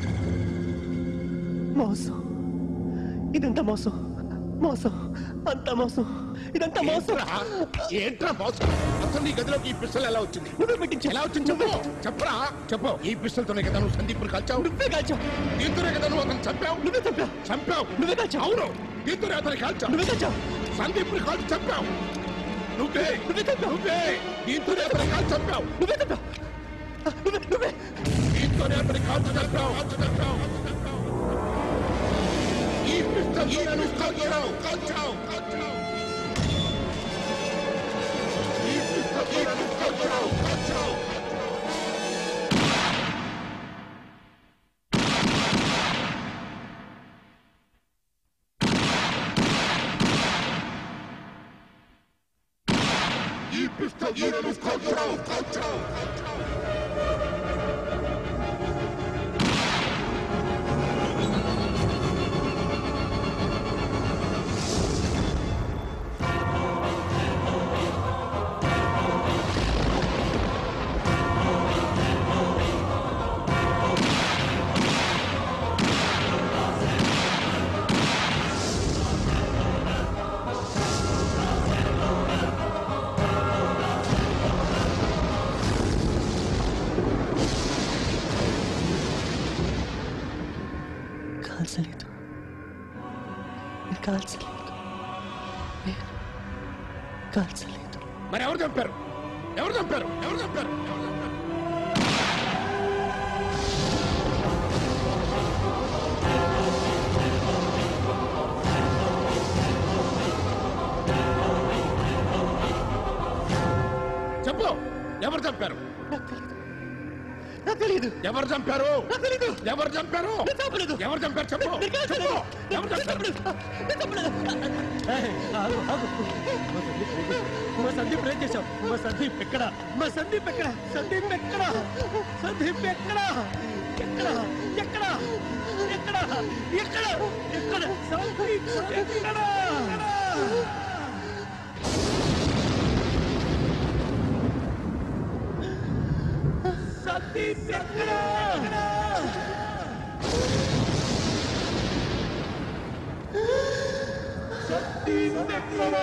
మోసం ఇదంతా మోసం మోసం అంత మోసం ఇదంతా మోసం ఏంట్రా? ఏంట్రా మోసం అసలు నీ గదిలోకి ఈ పిస్టల్ ఎలా వచ్చింది నువ్వే పెట్టించు ఎలా వచ్చింది చెప్పు చెప్పరా చెప్పు ఈ పిస్టల్ తోనే కదా నువ్వు సందీప్ కాల్చావు నువ్వే కాల్చావు దీంతోనే కదా నువ్వు అతను చంపావు నువ్వే చంపావు చంపావు నువ్వే కాల్చావు అవును దీంతోనే అతను కాల్చావు నువ్వే కాల్చావు సందీప్ కాల్చి చంపావు నువ్వే నువ్వే చంపావు నువ్వే దీంతోనే అతను కాల్చి చంపావు నువ్వే చంపావు నువ్వే నువ్వే దీంతోనే అతని కాల్చి చంపావు కాల్చి చంపావు ఈ పిస్టల్ నువ్వు కాల్చావు కాల్చావు కాల్చావు ఈ పిస్టల్ నువ్వు కాల్చావు కాల్చావు ఈ పిస్టల్ నువ్వు కాల్చావు కాల్చావు కాల్చలేదు నేను కాల్చలేదు మరి ఎవరు చంపారు ఎవరు చంపారు ఎవరు చంపారు ఎవరు చంపారు చెప్పు ఎవరు చంపారు నాకు తెలియదు ఎవరు చంపారు నాకు తెలీదు ఎవరు చంపారు నేను చంపలేదు ఎవరు చంపారు చెప్పు నేను కాల్చలేదు. చెప్పు ఎవరు చంపారు నేను చంపలేదు. ఏయ్, ఆగు, ఆగు. మా సందీప్ ఏం చేశావు మా సందీప్ ఎక్కడ మా సందీప్ ఎక్కడ సందీప్ ఎక్కడ సందీప్ ఎక్కడ ఎక్కడ ఎక్కడ ఎక్కడ ఎక్కడ ఎక్కడ సందీప్ ఎక్కడ సందీప్ ఎక్కడ సందీప్ ఎక్కడ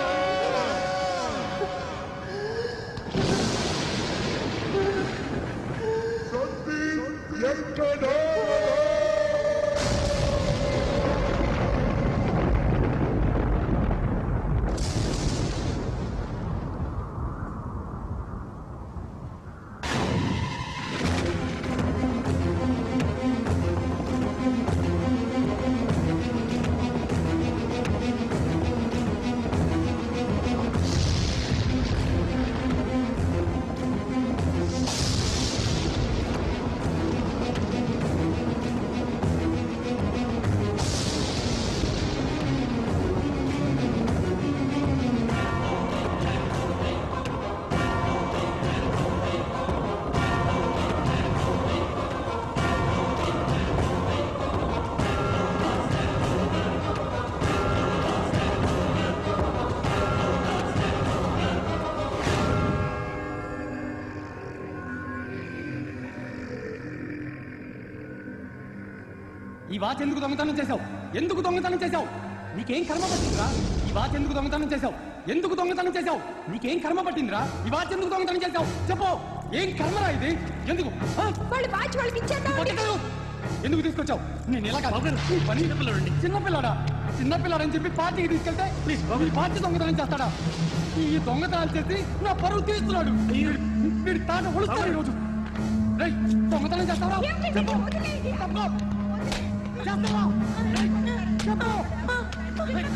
ఈ వాచ్ ఎందుకు దొంగతనం చేశావు ఎందుకు దొంగతనం చేశావు నీకేం కర్మ పట్టిందిరా ఈ వాచ్ ఎందుకు దొంగతనం చేశావు ఎందుకు దొంగతనం చేశావు నీకేం కర్మ పట్టిందిరా ఈ వాచ్ ఎందుకు దొంగతనం చేశావు చెప్పు ఏం కర్మరా ఇది ఎందుకు ఆ? వాళ్ళు వాచ్ వాళ్ళకి ఇచ్చేద్దాం పట్టుకోరు. ఎందుకు తీసుకొచ్చావు నేను ఎలా కాదు నీ పని చిన్నపిల్లడండి చిన్నపిల్లడా చిన్నపిల్లాడని చెప్పి పార్టీకి తీసుకెళ్తే ప్లీజ్ ఈ పార్టీ దొంగతనం చేస్తాడా ఈ దొంగతనాలు చేసి నా పరువు తీస్తున్నాడు వీడి- వీడి తాట ఒలుస్తాడు ఈరోజు రేయ్, దొంగతనం చేస్తావా చెప్పు. తప్పుకో. చేస్తావా రేయ్, చెప్పు. రేయ్.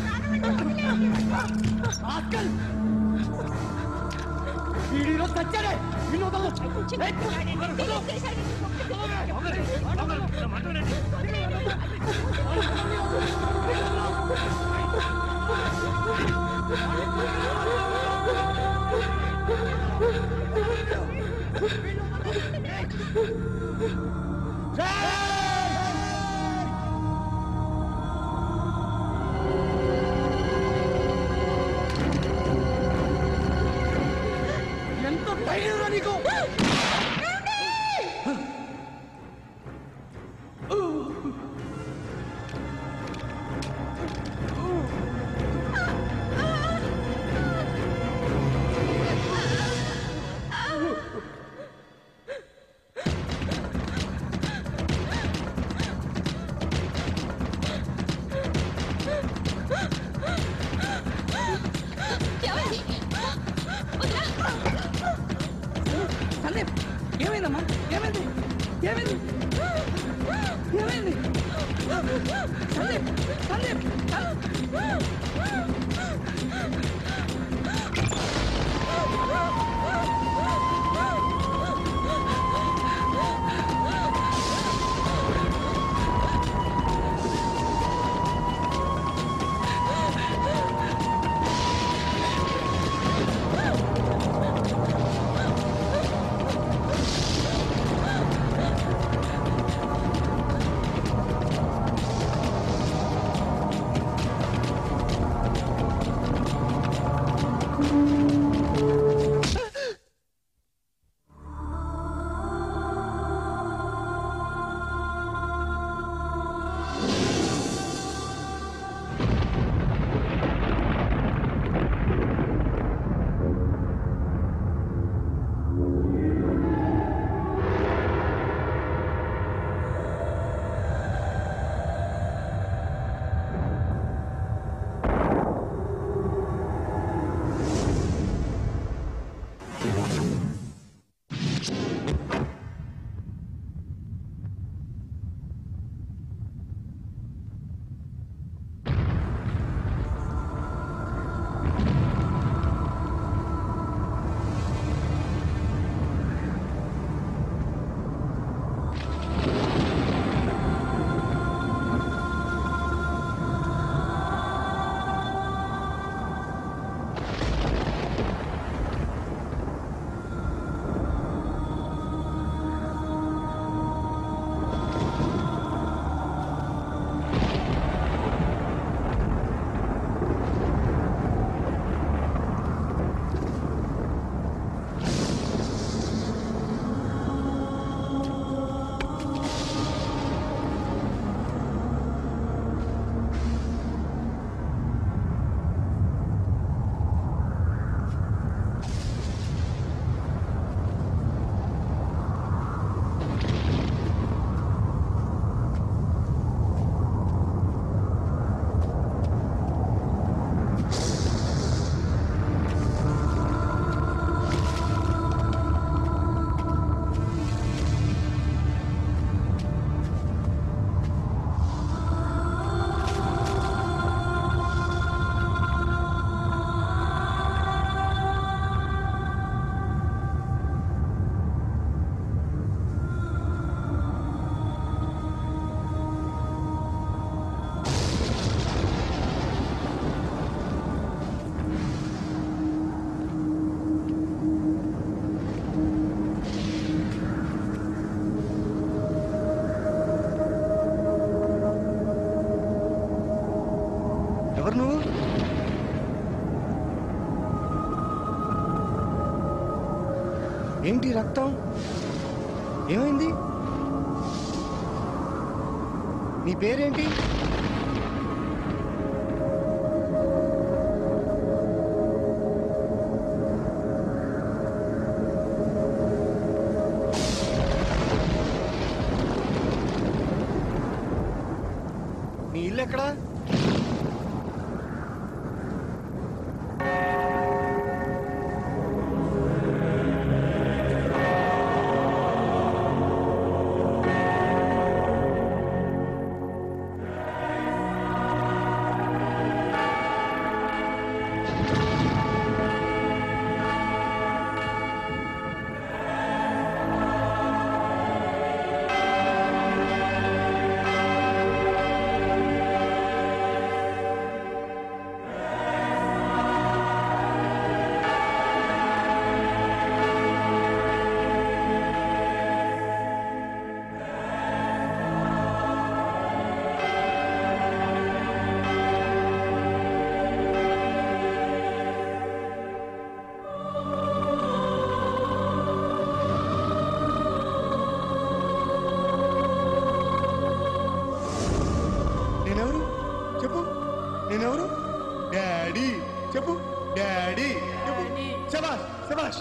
ఆస్కల్. వీడు ఈరోజు చచ్చాడే వీళ్ళు వదలరు. రేయ్, ఎంత ధైర్యంరా నీకు సందీప్ ఏమైందమ్మా ఏమైంది ఏమైంది ఏమైంది సందీప్ సందీప్ ఆ ఏంటి రక్తం ఏమైంది నీ పేరేంటి నీ ఇల్లు ఎక్కడా నేనెవరు చెప్పు నేనెవరు డాడీ చెప్పు డాడీ చెప్పు శబాష్ శబాష్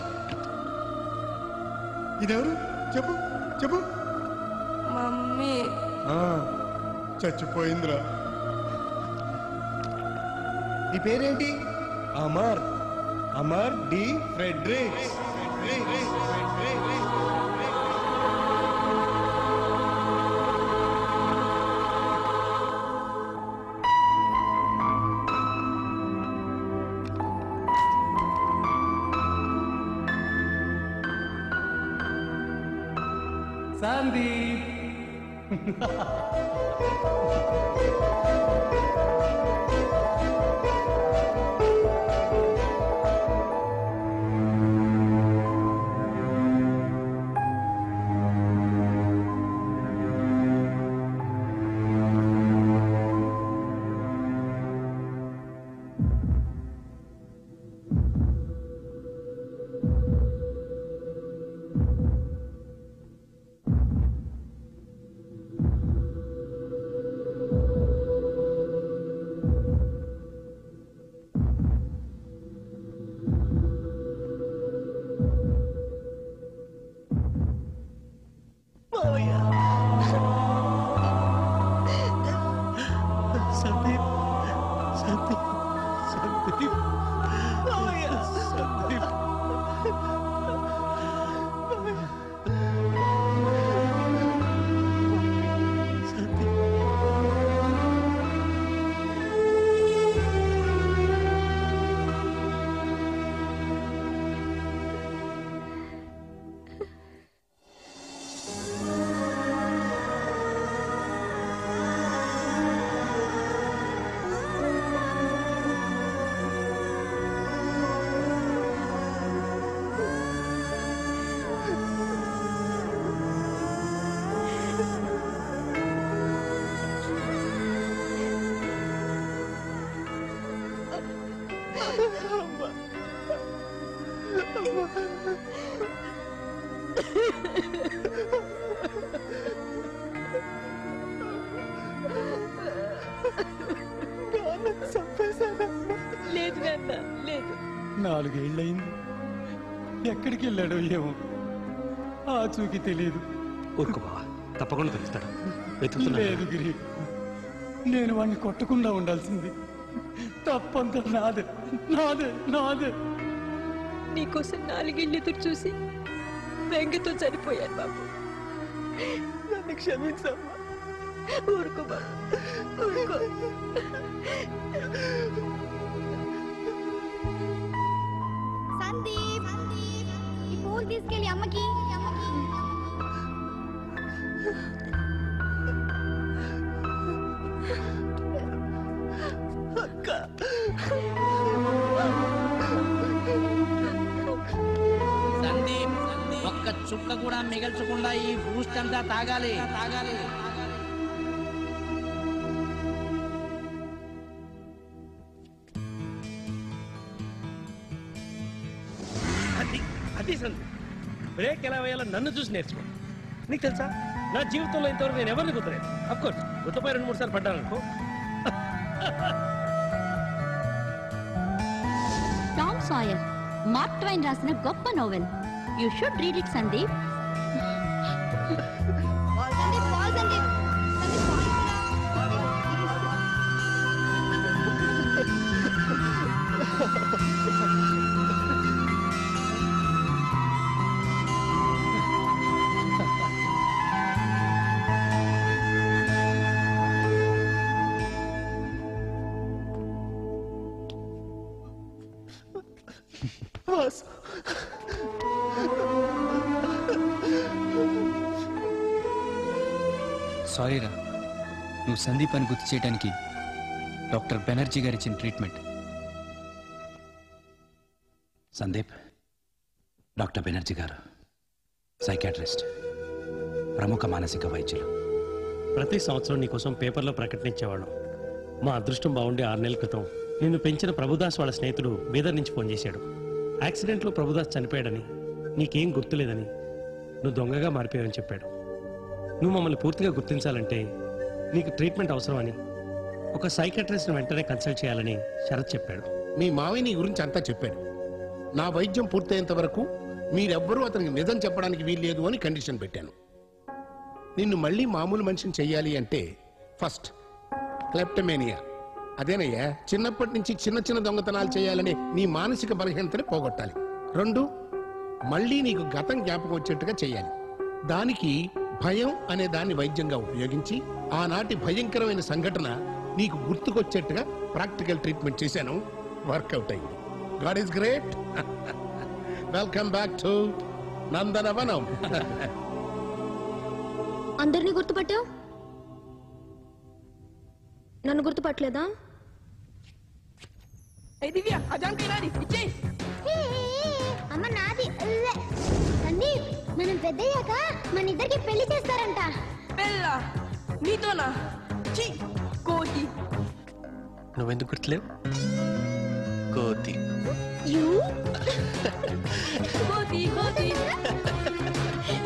ఇదెవరు చెప్పు చెప్పు మమ్మీ ఆ, చచ్చిపోయిందిరా నీ పేరేంటి అమర్ అమర్ డి ఫ్రెడ్రిక్స్ సందీప్ సందీప్ సందీప్ సందీప్ సందీప్ లేదు నాన్న లేదు నాలుగేళ్ళయింది ఎక్కడికి వెళ్ళాడో ఏమో ఆ చూకి తెలియదు ఊరుకో బావా తప్పకుండా తెలుస్తాడు వెతుకుతున్నాను లేదు గిరి నేను వాడిని కొట్టకుండా ఉండాల్సింది తప్పంతా నాదే నాదే నాదే నీకోసం నాలుగేళ్ళు ఎదురు చూసి బెంగతో చనిపోయాను బాబు నన్ను క్షమించమ్మా ఊరుకో బాబు ఊరుకో సందీప్ ఈ పూలు తీసుకెళ్ళి అమ్మకి సందీప్ ఒక్క చుక్క కూడా మిగల్చకుండా ఈ బూస్ట్ అంతా తాగాలి తాగాలి అది అది సందీప్ బ్రేక్ ఎలా వేయాలో నన్ను చూసి నేర్చుకో నీకు తెలుసా నా జీవితంలో ఇంతవరకు నేను ఎవరిని గుర్తులేదు అఫ్కోర్స్ గుర్తుపై రెండు మూడు సార్లు పడ్డాను అనుకో టామ్ సాయర్ మార్క్ ట్వైన్ రాసిన గొప్ప novel you should read it Sandeep boss sorry రా నువ్వు సందీప్ అని గుర్తు చేయడానికి డాక్టర్ బెనర్జీ గారు ఇచ్చిన ట్రీట్మెంట్ సందీప్ డాక్టర్ బెనర్జీ గారు సైకాట్రిస్ట్ ప్రముఖ మానసిక వైద్యులు ప్రతి సంవత్సరం నీకోసం పేపర్లో ప్రకటించేవాళ్ళం మా అదృష్టం బాగుండి ఆరు నెలల క్రితం నిన్ను పెంచిన ప్రభుదాస్ వాళ్ళ స్నేహితుడు బీదర్ నుంచి ఫోన్ చేశాడు యాక్సిడెంట్లో ప్రభుదాస్ చనిపోయాడని నీకేం గుర్తులేదని నువ్వు దొంగగా మారిపోయావని చెప్పాడు నువ్వు మమ్మల్ని పూర్తిగా గుర్తించాలంటే నీకు ట్రీట్మెంట్ అవసరమని ఒక సైకాట్రిస్ట్ని వెంటనే కన్సల్ట్ చేయాలని శరత్ చెప్పాడు మీ మావయ్య నీ గురించి అంతా చెప్పాడు నా వైద్యం పూర్తయ్యేంత వరకు మీరెవ్వరూ అతనికి నిజం చెప్పడానికి వీల్లేదు అని కండిషన్ పెట్టాను నిన్ను మళ్ళీ మామూలు మనిషిని చెయ్యాలి అంటే ఫస్ట్ క్లెప్టమేనియా అదేనయ్యా చిన్నప్పటి నుంచి చిన్న చిన్న దొంగతనాలు చేయాలనే నీ మానసిక బలహీనతని పోగొట్టాలి రెండు మళ్ళీ నీకు గతం జ్ఞాపకం వచ్చేట్టుగా చేయాలి దానికి భయం అనే దాన్ని వైద్యంగా ఉపయోగించి ఆనాటి భయంకరమైన సంఘటన నీకు గుర్తుకొచ్చేట్టుగా ప్రాక్టికల్ ట్రీట్మెంట్ చేశాను వర్కౌట్ అయింది God is great welcome back to Nandanavanam అందరినీ గుర్తుపట్టావు నన్ను గుర్తుపట్టలేదా ఏ దివ్య ఆ జాంకాయ నాది ఇచ్చేయి అమ్మ నాది ఉవ్వే. సందీప్ మనం పెద్దయ్యాక మన ఇద్దరికి పెళ్లి చేస్తారంట పెళ్ళ నీతోనా ఛీ కోతి నువ్వెందుకు గుర్తులేవు కోతి యూ కోతి కోతి